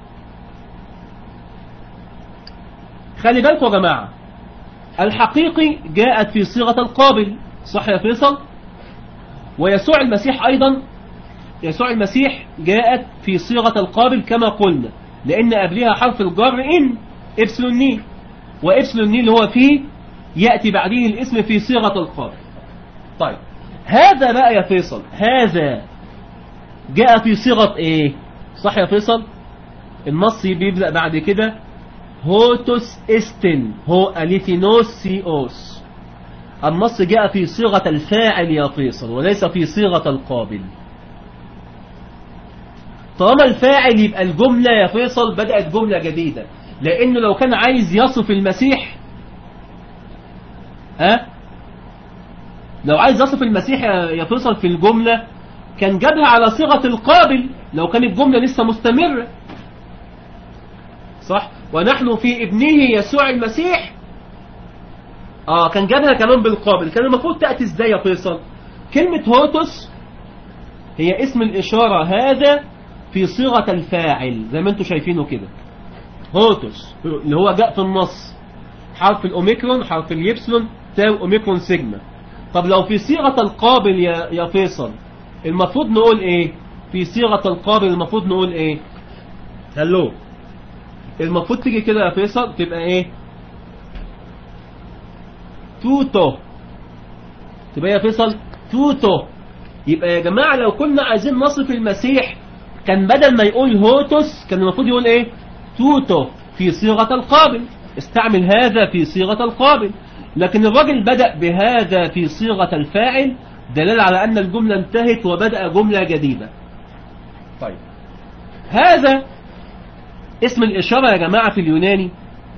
خلي بالكم يا جماعة الحقيقي جاءت في صيغة القابل صح يا فيصل ويسوع المسيح ايضا يسوع المسيح جاءت في صيغة القابل كما قلنا لان قبلها حرف الجر ان ابسلون ني وابسلون ني اللي هو فيه يأتي بعدين الاسم في صيغة القابل طيب هذا بقى يا فيصل هذا جاء في صيغة ايه صح يا فيصل النص بيبدأ بعد كده هوتوس استن هو اليثينوس سيوس النص جاء في صيغة الفاعل يا فيصل وليس في صيغة القابل طالما الفاعل يبقى الجملة يا فيصل بدأت جملة جديدة لأنه لو كان عايز يصف المسيح ها لو عايز يصف المسيح يا فيصل في الجملة كان جابها على صيغة القابل لو كانت الجملة لسه مستمرة صح ونحن في ابنه يسوع المسيح اه كان جابها كمان بالقابل كان المفروض تأتي ازاي يا فيصل كلمة هوتوس هي اسم الإشارة هذا في صيغة الفاعل زي ما انتم شايفينه كده هوتوس اللي هو جاء في النص حرف الأوميكرون حرف اليبسلون تاو أوميكرون سيجما طب لو في صيغة القابل يا, يا فيصل المفروض نقول ايه في صيغة القابل المفروض نقول ايه هلو المفروض تيجي كده يا فيصل تبقى ايه توتو تبقى يا فيصل توتو يبقى يا جماعة لو كنا عايزين نصف المسيح كان بدل ما يقول هوتوس كان المفروض يقول ايه توتو في صيغة القابل استعمل هذا في صيغة القابل لكن الراجل بدأ بهذا في صيغة الفاعل دلالة على أن الجملة انتهت وبدأ جملة جديدة طيب هذا اسم الإشارة يا جماعة في اليوناني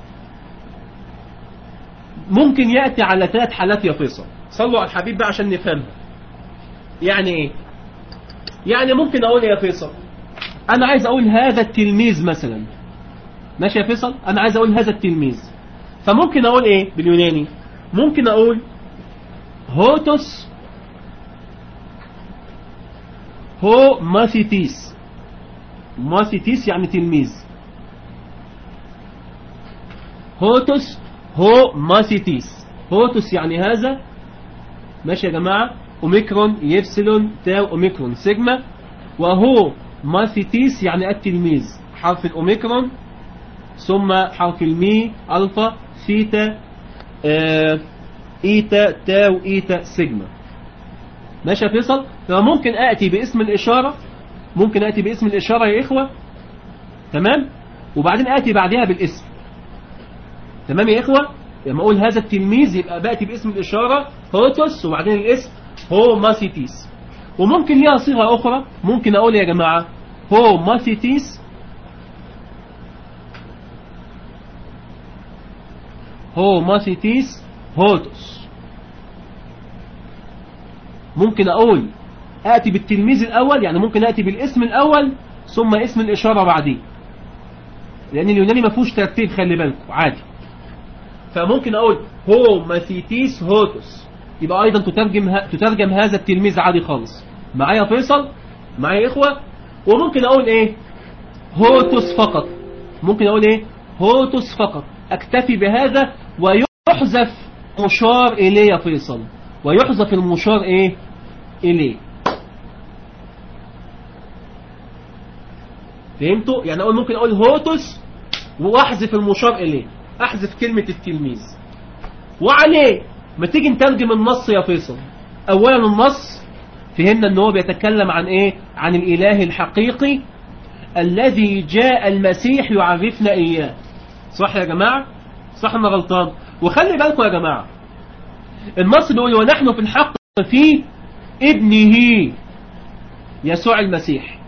ممكن يأتي على ثلاث حالات يا فيصل صلوا على الحبيب بقى عشان نفهمها يعني ايه يعني ممكن اقول يا فيصل انا عايز اقول هذا التلميذ مثلا ماشي يا فيصل انا عايز اقول هذا التلميذ فممكن اقول ايه باليوناني ممكن اقول هوتوس هو ماثيتيس ماثيتيس يعني تلميذ هوتوس هو ماثيتيس هوتوس يعني هذا ماشي يا جماعة اوميكرون يبسلون تاو اوميكرون سيجما وهو ماثيتيس يعني التلميذ حرف الاوميكرون ثم حرف المي الفا ثيتا آه ايتا تاو ايتا سيجما ماشي يا فيصل فممكن اتي باسم الاشارة ممكن اتي باسم الاشارة يا اخوة تمام وبعدين اتي بعدها بالاسم تمام يا اخوة لما اقول هذا التلميذ يبقى باتي باسم الاشارة هوتوس وبعدين الاسم هو ماسيتيس وممكن ليها صيغة اخرى ممكن اقول يا جماعة هو ماسيتيس هو ماسيتيس هوتوس ممكن أقول آتي بالتلميذ الأول يعني ممكن آتي بالاسم الأول ثم اسم الإشارة بعديه لأن اليوناني ما فيهوش ترتيب خلي بالكم عادي فممكن أقول هو ماثيتيس هوتوس يبقى أيضا تترجم, ه... تترجم هذا التلميذ عادي خالص معايا فيصل معايا إخوة وممكن أقول إيه هوتوس فقط ممكن أقول إيه هوتوس فقط أكتفي بهذا ويحذف مشار إليه يا فيصل ويحذف المشار إيه إليه فهمتوا يعني أقول ممكن أقول هوتوس وأحذف المشار إليه أحذف كلمة التلميذ وعليه ما تيجي نترجم النص يا فيصل أولا النص فهمنا أنه هو بيتكلم عن إيه عن الإله الحقيقي الذي جاء المسيح يعرفنا إياه صح يا جماعة صح أنا غلطان وخلي بالكم يا جماعة النص بيقول ونحن في الحق في ابنه يسوع المسيح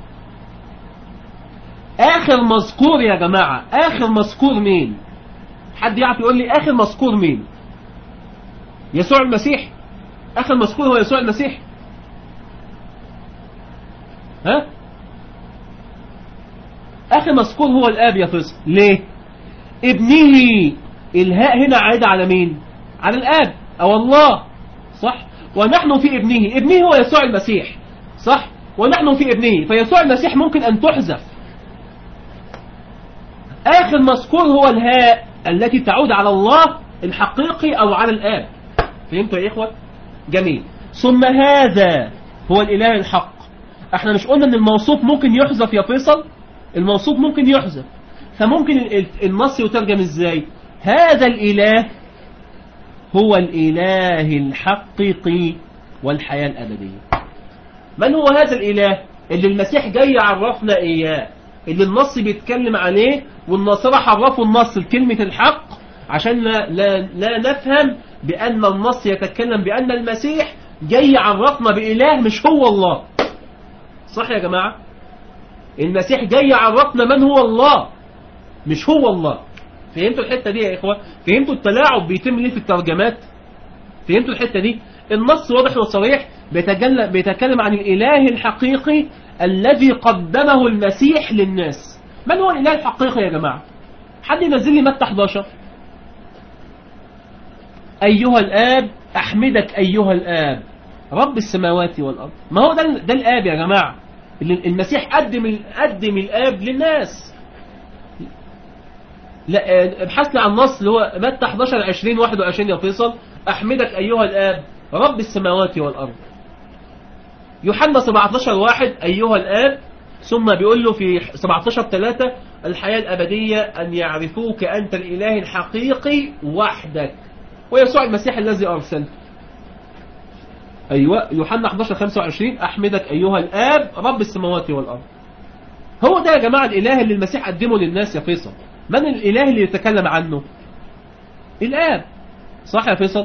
آخر مذكور يا جماعة آخر مذكور مين حد يعرف يقول لي آخر مذكور مين يسوع المسيح آخر مذكور هو يسوع المسيح ها آخر مذكور هو الآب يا فيصل ليه ابنه الهاء هنا عايدة على مين على الآب أو الله صح ونحن في ابنه ابنه هو يسوع المسيح صح ونحن في ابنه فيسوع المسيح ممكن أن تحذف آخر مذكور هو الهاء التي تعود على الله الحقيقي أو على الآب فهمتوا يا إخوة جميل ثم هذا هو الإله الحق احنا مش قلنا ان الموصوف ممكن يحذف يا فيصل الموصوف ممكن يحذف فممكن النص يترجم ازاي هذا الإله هو الإله الحقيقي والحياة الأبدية من هو هذا الإله اللي المسيح جاي يعرفنا إياه اللي النص بيتكلم عليه والنصارى حرفوا النص لكلمة الحق عشان لا, لا, لا نفهم بأن النص يتكلم بأن المسيح جاي يعرفنا بإله مش هو الله صح يا جماعة المسيح جاي يعرفنا من هو الله مش هو الله فهمتوا الحتة دي يا إخوة فهمتوا التلاعب بيتم ليه في الترجمات فهمتوا الحتة دي النص واضح وصريح بيتكلم عن الإله الحقيقي الذي قدمه المسيح للناس من هو الإله الحقيقي يا جماعة حد ينزل لي متى 11 أيها الآب أحمدك أيها الآب رب السماوات والأرض ما هو ده, ده الآب يا جماعة اللي المسيح قدم قدم الآب للناس لا ابحثنا عن النص اللي هو متى 11 20 21 يا فيصل أحمدك أيها الآب رب السماوات والأرض يوحنا 17 واحد أيها الآب ثم بيقول له في 17 3 الحياة الأبدية أن يعرفوك أنت الإله الحقيقي وحدك ويسوع المسيح الذي أرسلته أيوة يوحنا 11 25 أحمدك أيها الآب رب السماوات والأرض هو ده يا جماعة الإله اللي المسيح قدمه للناس يا فيصل من الإله اللي يتكلم عنه الآب صح يا فيصل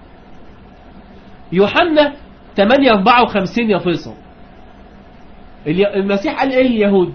يوحنا 8 54 يا فيصل المسيح قال ايه اليهود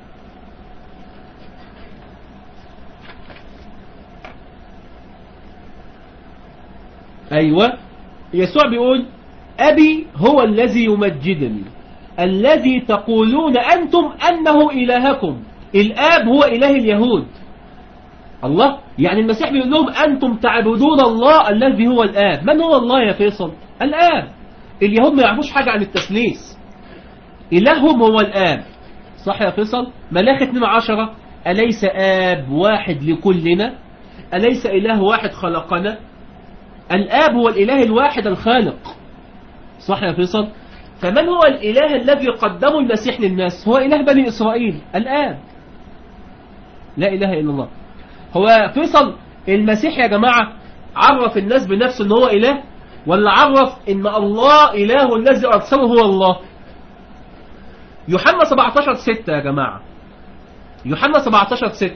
ايوه يسوع بيقول ابي هو الذي يمجدني الذي تقولون انتم انه الهكم الاب هو اله اليهود الله يعني المسيح بيقول لهم انتم تعبدون الله الذي هو الاب من هو الله يا فيصل الاب اليهود ما يعرفوش حاجة عن التثليث إلههم هو الآب صح يا فيصل ملاك 12 أليس آب واحد لكلنا أليس إله واحد خلقنا الآب هو الإله الواحد الخالق صح يا فيصل فمن هو الإله الذي قدمه المسيح للناس هو إله بني إسرائيل الآب لا إله إلا الله هو فيصل المسيح يا جماعة عرف الناس بنفسه ان هو إله ولا عرف ان الله اله الذي ارسله هو الله يوحنا 17 6 يا جماعة يوحنا 17 6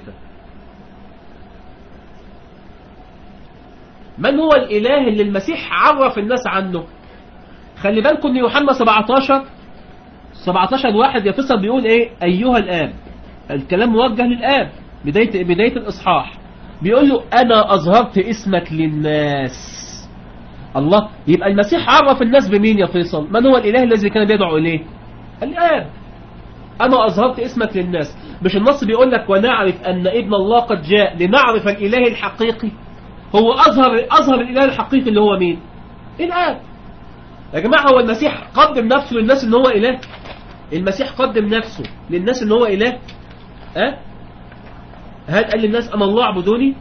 من هو الاله اللي المسيح عرف الناس عنه خلي بالكم ان يوحنا 17 17 واحد يا فيصل بيقول ايه ايها الاب الكلام موجه للاب بداية, بداية الاصحاح بيقول له انا اظهرت اسمك للناس الله يبقى المسيح عرف الناس بمين يا فيصل من هو الإله الذي كان بيدعو إليه الآب أنا أظهرت اسمك للناس مش النص بيقول لك ونعرف أن ابن الله قد جاء لنعرف الإله الحقيقي هو أظهر أظهر الإله الحقيقي اللي هو مين الآب يا جماعة هو المسيح قدم نفسه للناس ان هو إله المسيح قدم نفسه للناس ان هو إله أه؟ هل قال للناس أما الله اعبدوني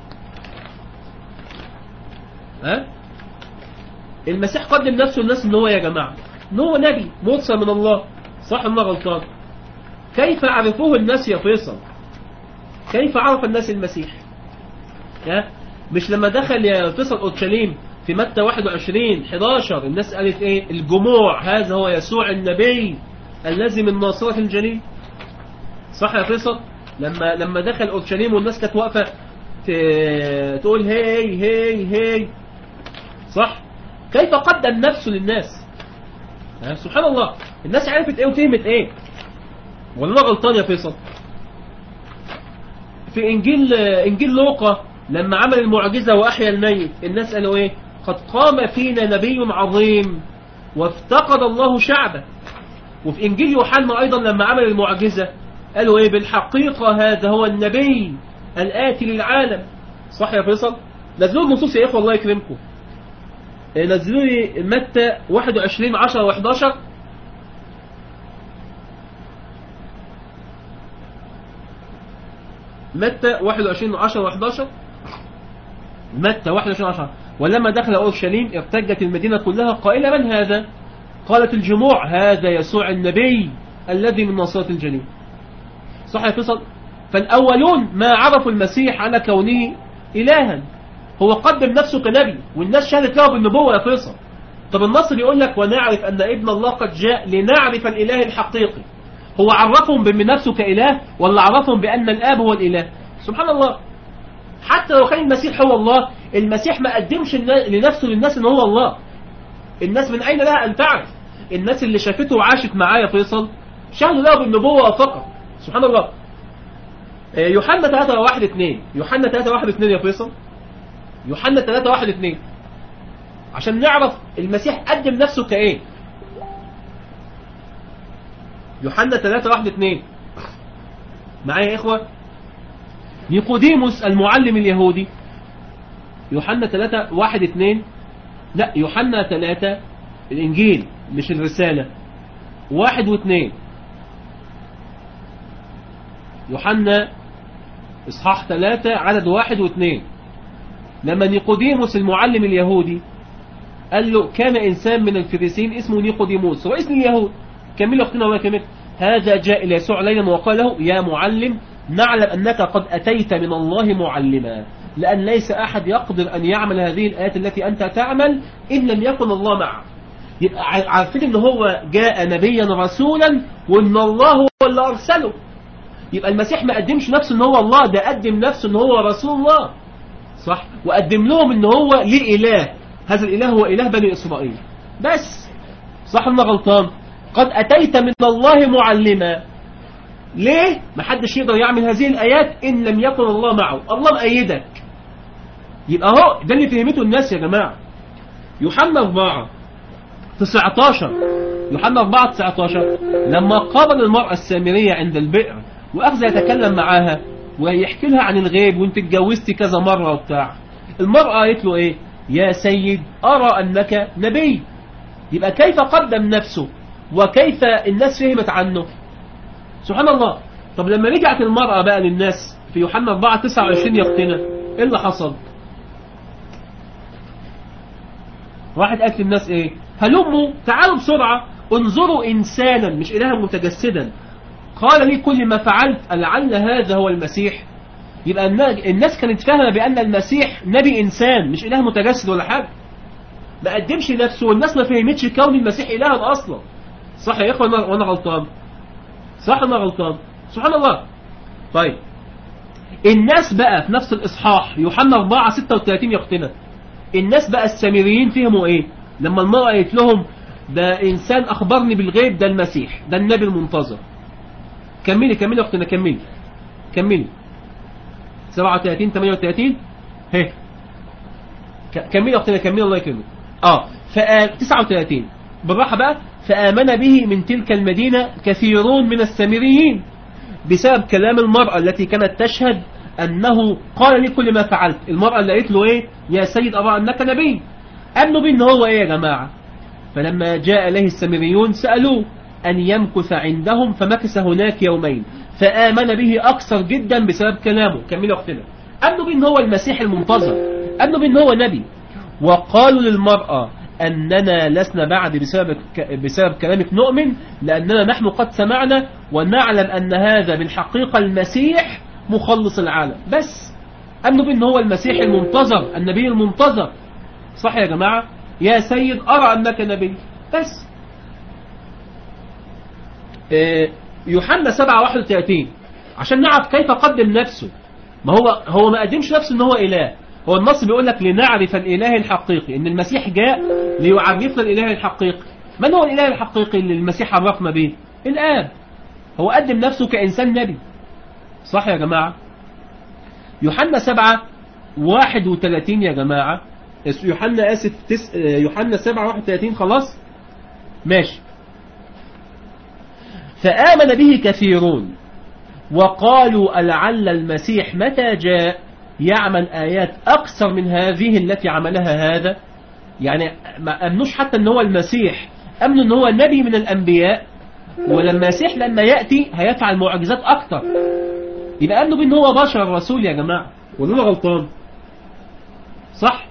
أه؟ المسيح قدم نفسه للناس ان هو يا جماعة ان هو نبي مرسل من الله صح ان غلطان كيف عرفوه الناس يا فيصل كيف عرف الناس المسيح أه؟ مش لما دخل يا فيصل أورشليم في متى 21 11 الناس قالت ايه الجموع هذا هو يسوع النبي الذي من ناصرة الجليل صح يا فيصل لما لما دخل اورشليم والناس كانت واقفه تقول هي هي هي صح كيف قدم نفسه للناس سبحان الله الناس عرفت ايه وفهمت ايه ولا انا غلطان يا فيصل في انجيل انجيل لوقا لما عمل المعجزة واحيا الميت الناس قالوا ايه قد قام فينا نبي عظيم وافتقد الله شعبه وفي انجيل يوحنا ايضا لما عمل المعجزة قالوا ايه بالحقيقة هذا هو النبي الآتي للعالم صح يا فيصل نزلوا النصوص يا اخوة الله يكرمكم نزلوا لي متى 21 10 و11 متى 21 10 و11 متى 21 10 ولما دخل أورشليم ارتجت المدينة كلها قائلة من هذا قالت الجموع هذا يسوع النبي الذي من ناصرة الجليل صح يا فيصل فالأولون ما عرفوا المسيح على كونه إلها هو قدم نفسه كنبي والناس شهدت له بالنبوة يا فيصل طب النص بيقول لك ونعرف أن ابن الله قد جاء لنعرف الإله الحقيقي هو عرفهم بنفسه كإله ولا عرفهم بأن الآب هو الإله سبحان الله حتى لو كان المسيح هو الله المسيح ما قدمش لنفسه للناس ان هو الله الناس من أين لها أن تعرف الناس اللي شافته وعاشت معاه يا فيصل شهدوا له بالنبوة فقط سبحان الله يوحنا 3 1 2 يوحنا 3 1 2 يا فيصل يوحنا 3 1 2 عشان نعرف المسيح قدم نفسه كايه يوحنا 3 1 2 معايا يا اخوه نيقوديموس المعلم اليهودي يوحنا 3 1 2 لا يوحنا 3 الانجيل مش الرساله واحد واثنين يوحنا اصحاح ثلاثة عدد واحد واثنين لما نيقوديموس المعلم اليهودي قال له كان إنسان من الفريسين اسمه نيقوديموس رئيس اليهود كمل أختنا وما كمل هذا جاء إلى يسوع ليلا وقال له يا معلم نعلم أنك قد أتيت من الله معلما لأن ليس أحد يقدر أن يعمل هذه الآيات التي أنت تعمل إن لم يكن الله معه يبقى عارفين ان هو جاء نبيا رسولا وان الله هو اللي ارسله يبقى المسيح ما قدمش نفسه ان هو الله ده قدم نفسه ان هو رسول الله صح وقدم لهم ان هو ليه اله هذا الاله هو اله بني اسرائيل بس صح انا غلطان قد اتيت من الله معلما ليه ما حدش يقدر يعمل هذه الايات ان لم يكن الله معه الله مأيدك يبقى هو ده اللي فهمته الناس يا جماعه يوحنا 4 19 يوحنا 4 19 لما قابل المرأة السامرية عند البئر وأخذ يتكلم معاها ويحكي لها عن الغيب وانت اتجوزتي كذا مرة وبتاع المرأة قالت له ايه يا سيد أرى أنك نبي يبقى كيف قدم نفسه وكيف الناس فهمت عنه سبحان الله طب لما رجعت المرأة بقى للناس في يوحنا 4 29 يقتنا ايه اللي حصل واحد قالت للناس ايه هلموا تعالوا بسرعة انظروا إنسانا مش إلها متجسدا قال لي كل ما فعلت لعل هذا هو المسيح يبقى الناس كانت فاهمة بأن المسيح نبي إنسان مش إله متجسد ولا حاجة ما قدمش نفسه والناس ما فهمتش كون المسيح إلها أصلا صح يا إخوة وأنا غلطان صح أنا غلطان سبحان الله طيب الناس بقى في نفس الإصحاح يوحنا 4 36 يقتنا الناس بقى السامريين فهموا إيه لما المرأة قالت لهم ده إنسان أخبرني بالغيب ده المسيح ده النبي المنتظر كملي كملي يا أختنا كملي كملي 37 38 هي كملي يا أختنا كملي الله يكرمك اه فآ... 39 بالراحة بقى فآمن به من تلك المدينة كثيرون من السامريين بسبب كلام المرأة التي كانت تشهد أنه قال لي كل ما فعلت المرأة اللي قالت له إيه يا سيد أرى أنك نبي أمنوا به إن هو إيه يا جماعة فلما جاء إليه السامريون سألوه أن يمكث عندهم فمكث هناك يومين فآمن به أكثر جدا بسبب كلامه كمل وقتنا أمنوا به إن هو المسيح المنتظر أمنوا به إن هو نبي وقالوا للمرأة أننا لسنا بعد بسبب, بسبب كلامك نؤمن لأننا نحن قد سمعنا ونعلم أن هذا بالحقيقة المسيح مخلص العالم بس أمنوا بأن هو المسيح المنتظر النبي المنتظر صح يا جماعة يا سيد أرى أنك نبي بس يوحنا 7 31 عشان نعرف كيف قدم نفسه ما هو هو ما قدمش نفسه ان هو اله هو النص بيقول لك لنعرف الاله الحقيقي ان المسيح جاء ليعرفنا الاله الحقيقي من هو الاله الحقيقي اللي المسيح عرفنا به الاب هو قدم نفسه كانسان نبي صح يا جماعه يوحنا 7 31 يا جماعه يوحنا اسف تس... يوحنا 7 31 خلاص ماشي فآمن به كثيرون وقالوا ألعل المسيح متى جاء يعمل آيات أكثر من هذه التي عملها هذا يعني ما أمنوش حتى أن هو المسيح أمنوا أن هو نبي من الأنبياء ولما المسيح لما يأتي هيفعل معجزات أكثر يبقى أمنوا بأن هو بشر رسول يا جماعة ولا أنا غلطان صح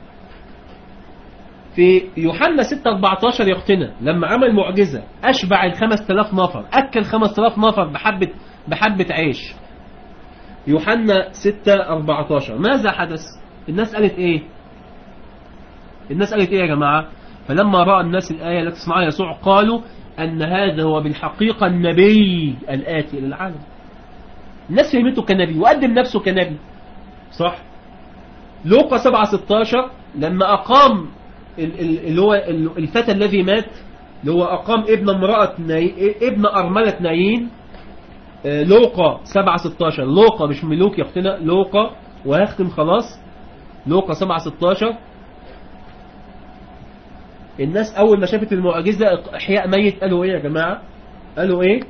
في يوحنا 6 14 يقتنا لما عمل معجزة أشبع ال 5000 نفر أكل 5000 نفر بحبة بحبة عيش يوحنا 6 14 ماذا حدث الناس قالت ايه الناس قالت ايه يا جماعة فلما رأى الناس الآية التي تصنعها يسوع قالوا أن هذا هو بالحقيقة النبي الآتي إلى العالم الناس فهمته كنبي وقدم نفسه كنبي صح لوقا 7 16 لما أقام اللي هو الفتى الذي مات اللي هو أقام ابن امرأة ناي... ابن أرملة نايين لوقا 7 16 لوقا مش ملوك يا اختنا لوقا وهختم خلاص لوقا 7 16 الناس أول ما شافت المعجزة إحياء ميت قالوا إيه يا جماعة قالوا إيه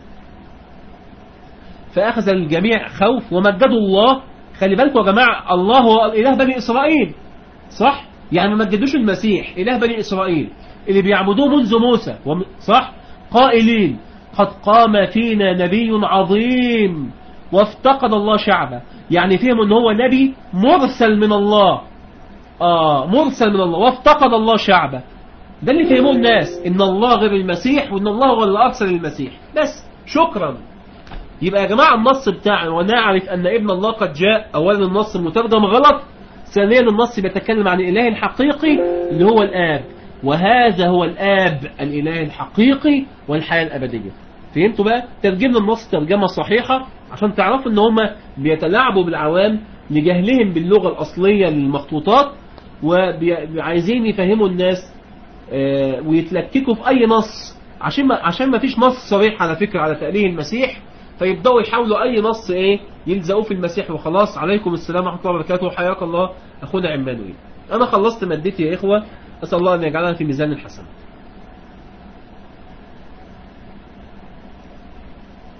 فأخذ الجميع خوف ومجدوا الله خلي بالكم يا جماعة الله هو إله بني إسرائيل صح يعني ما مجدوش المسيح إله بني إسرائيل اللي بيعبدوه منذ موسى صح قائلين قد قام فينا نبي عظيم وافتقد الله شعبه يعني فيهم ان هو نبي مرسل من الله آه مرسل من الله وافتقد الله شعبه ده اللي فهموه الناس ان الله غير المسيح وان الله هو اللي ارسل المسيح بس شكرا يبقى يا جماعة النص بتاعنا ونعرف ان ابن الله قد جاء اولا النص المترجم غلط ثانيا النص بيتكلم عن الاله الحقيقي اللي هو الاب وهذا هو الاب الاله الحقيقي والحياة الابدية فهمتوا بقى ترجمنا النص ترجمة صحيحة عشان تعرفوا ان هم بيتلاعبوا بالعوام لجهلهم باللغة الاصلية للمخطوطات وعايزين يفهموا الناس ويتلككوا في اي نص عشان ما عشان ما فيش نص صريح على فكرة على تأليه المسيح فيبدأوا يحاولوا اي نص ايه يلزقوه في المسيح وخلاص عليكم السلام ورحمة الله وبركاته حياك الله اخونا عمانويل انا خلصت مادتي يا اخوة اسال الله ان يجعلها في ميزان الحسنات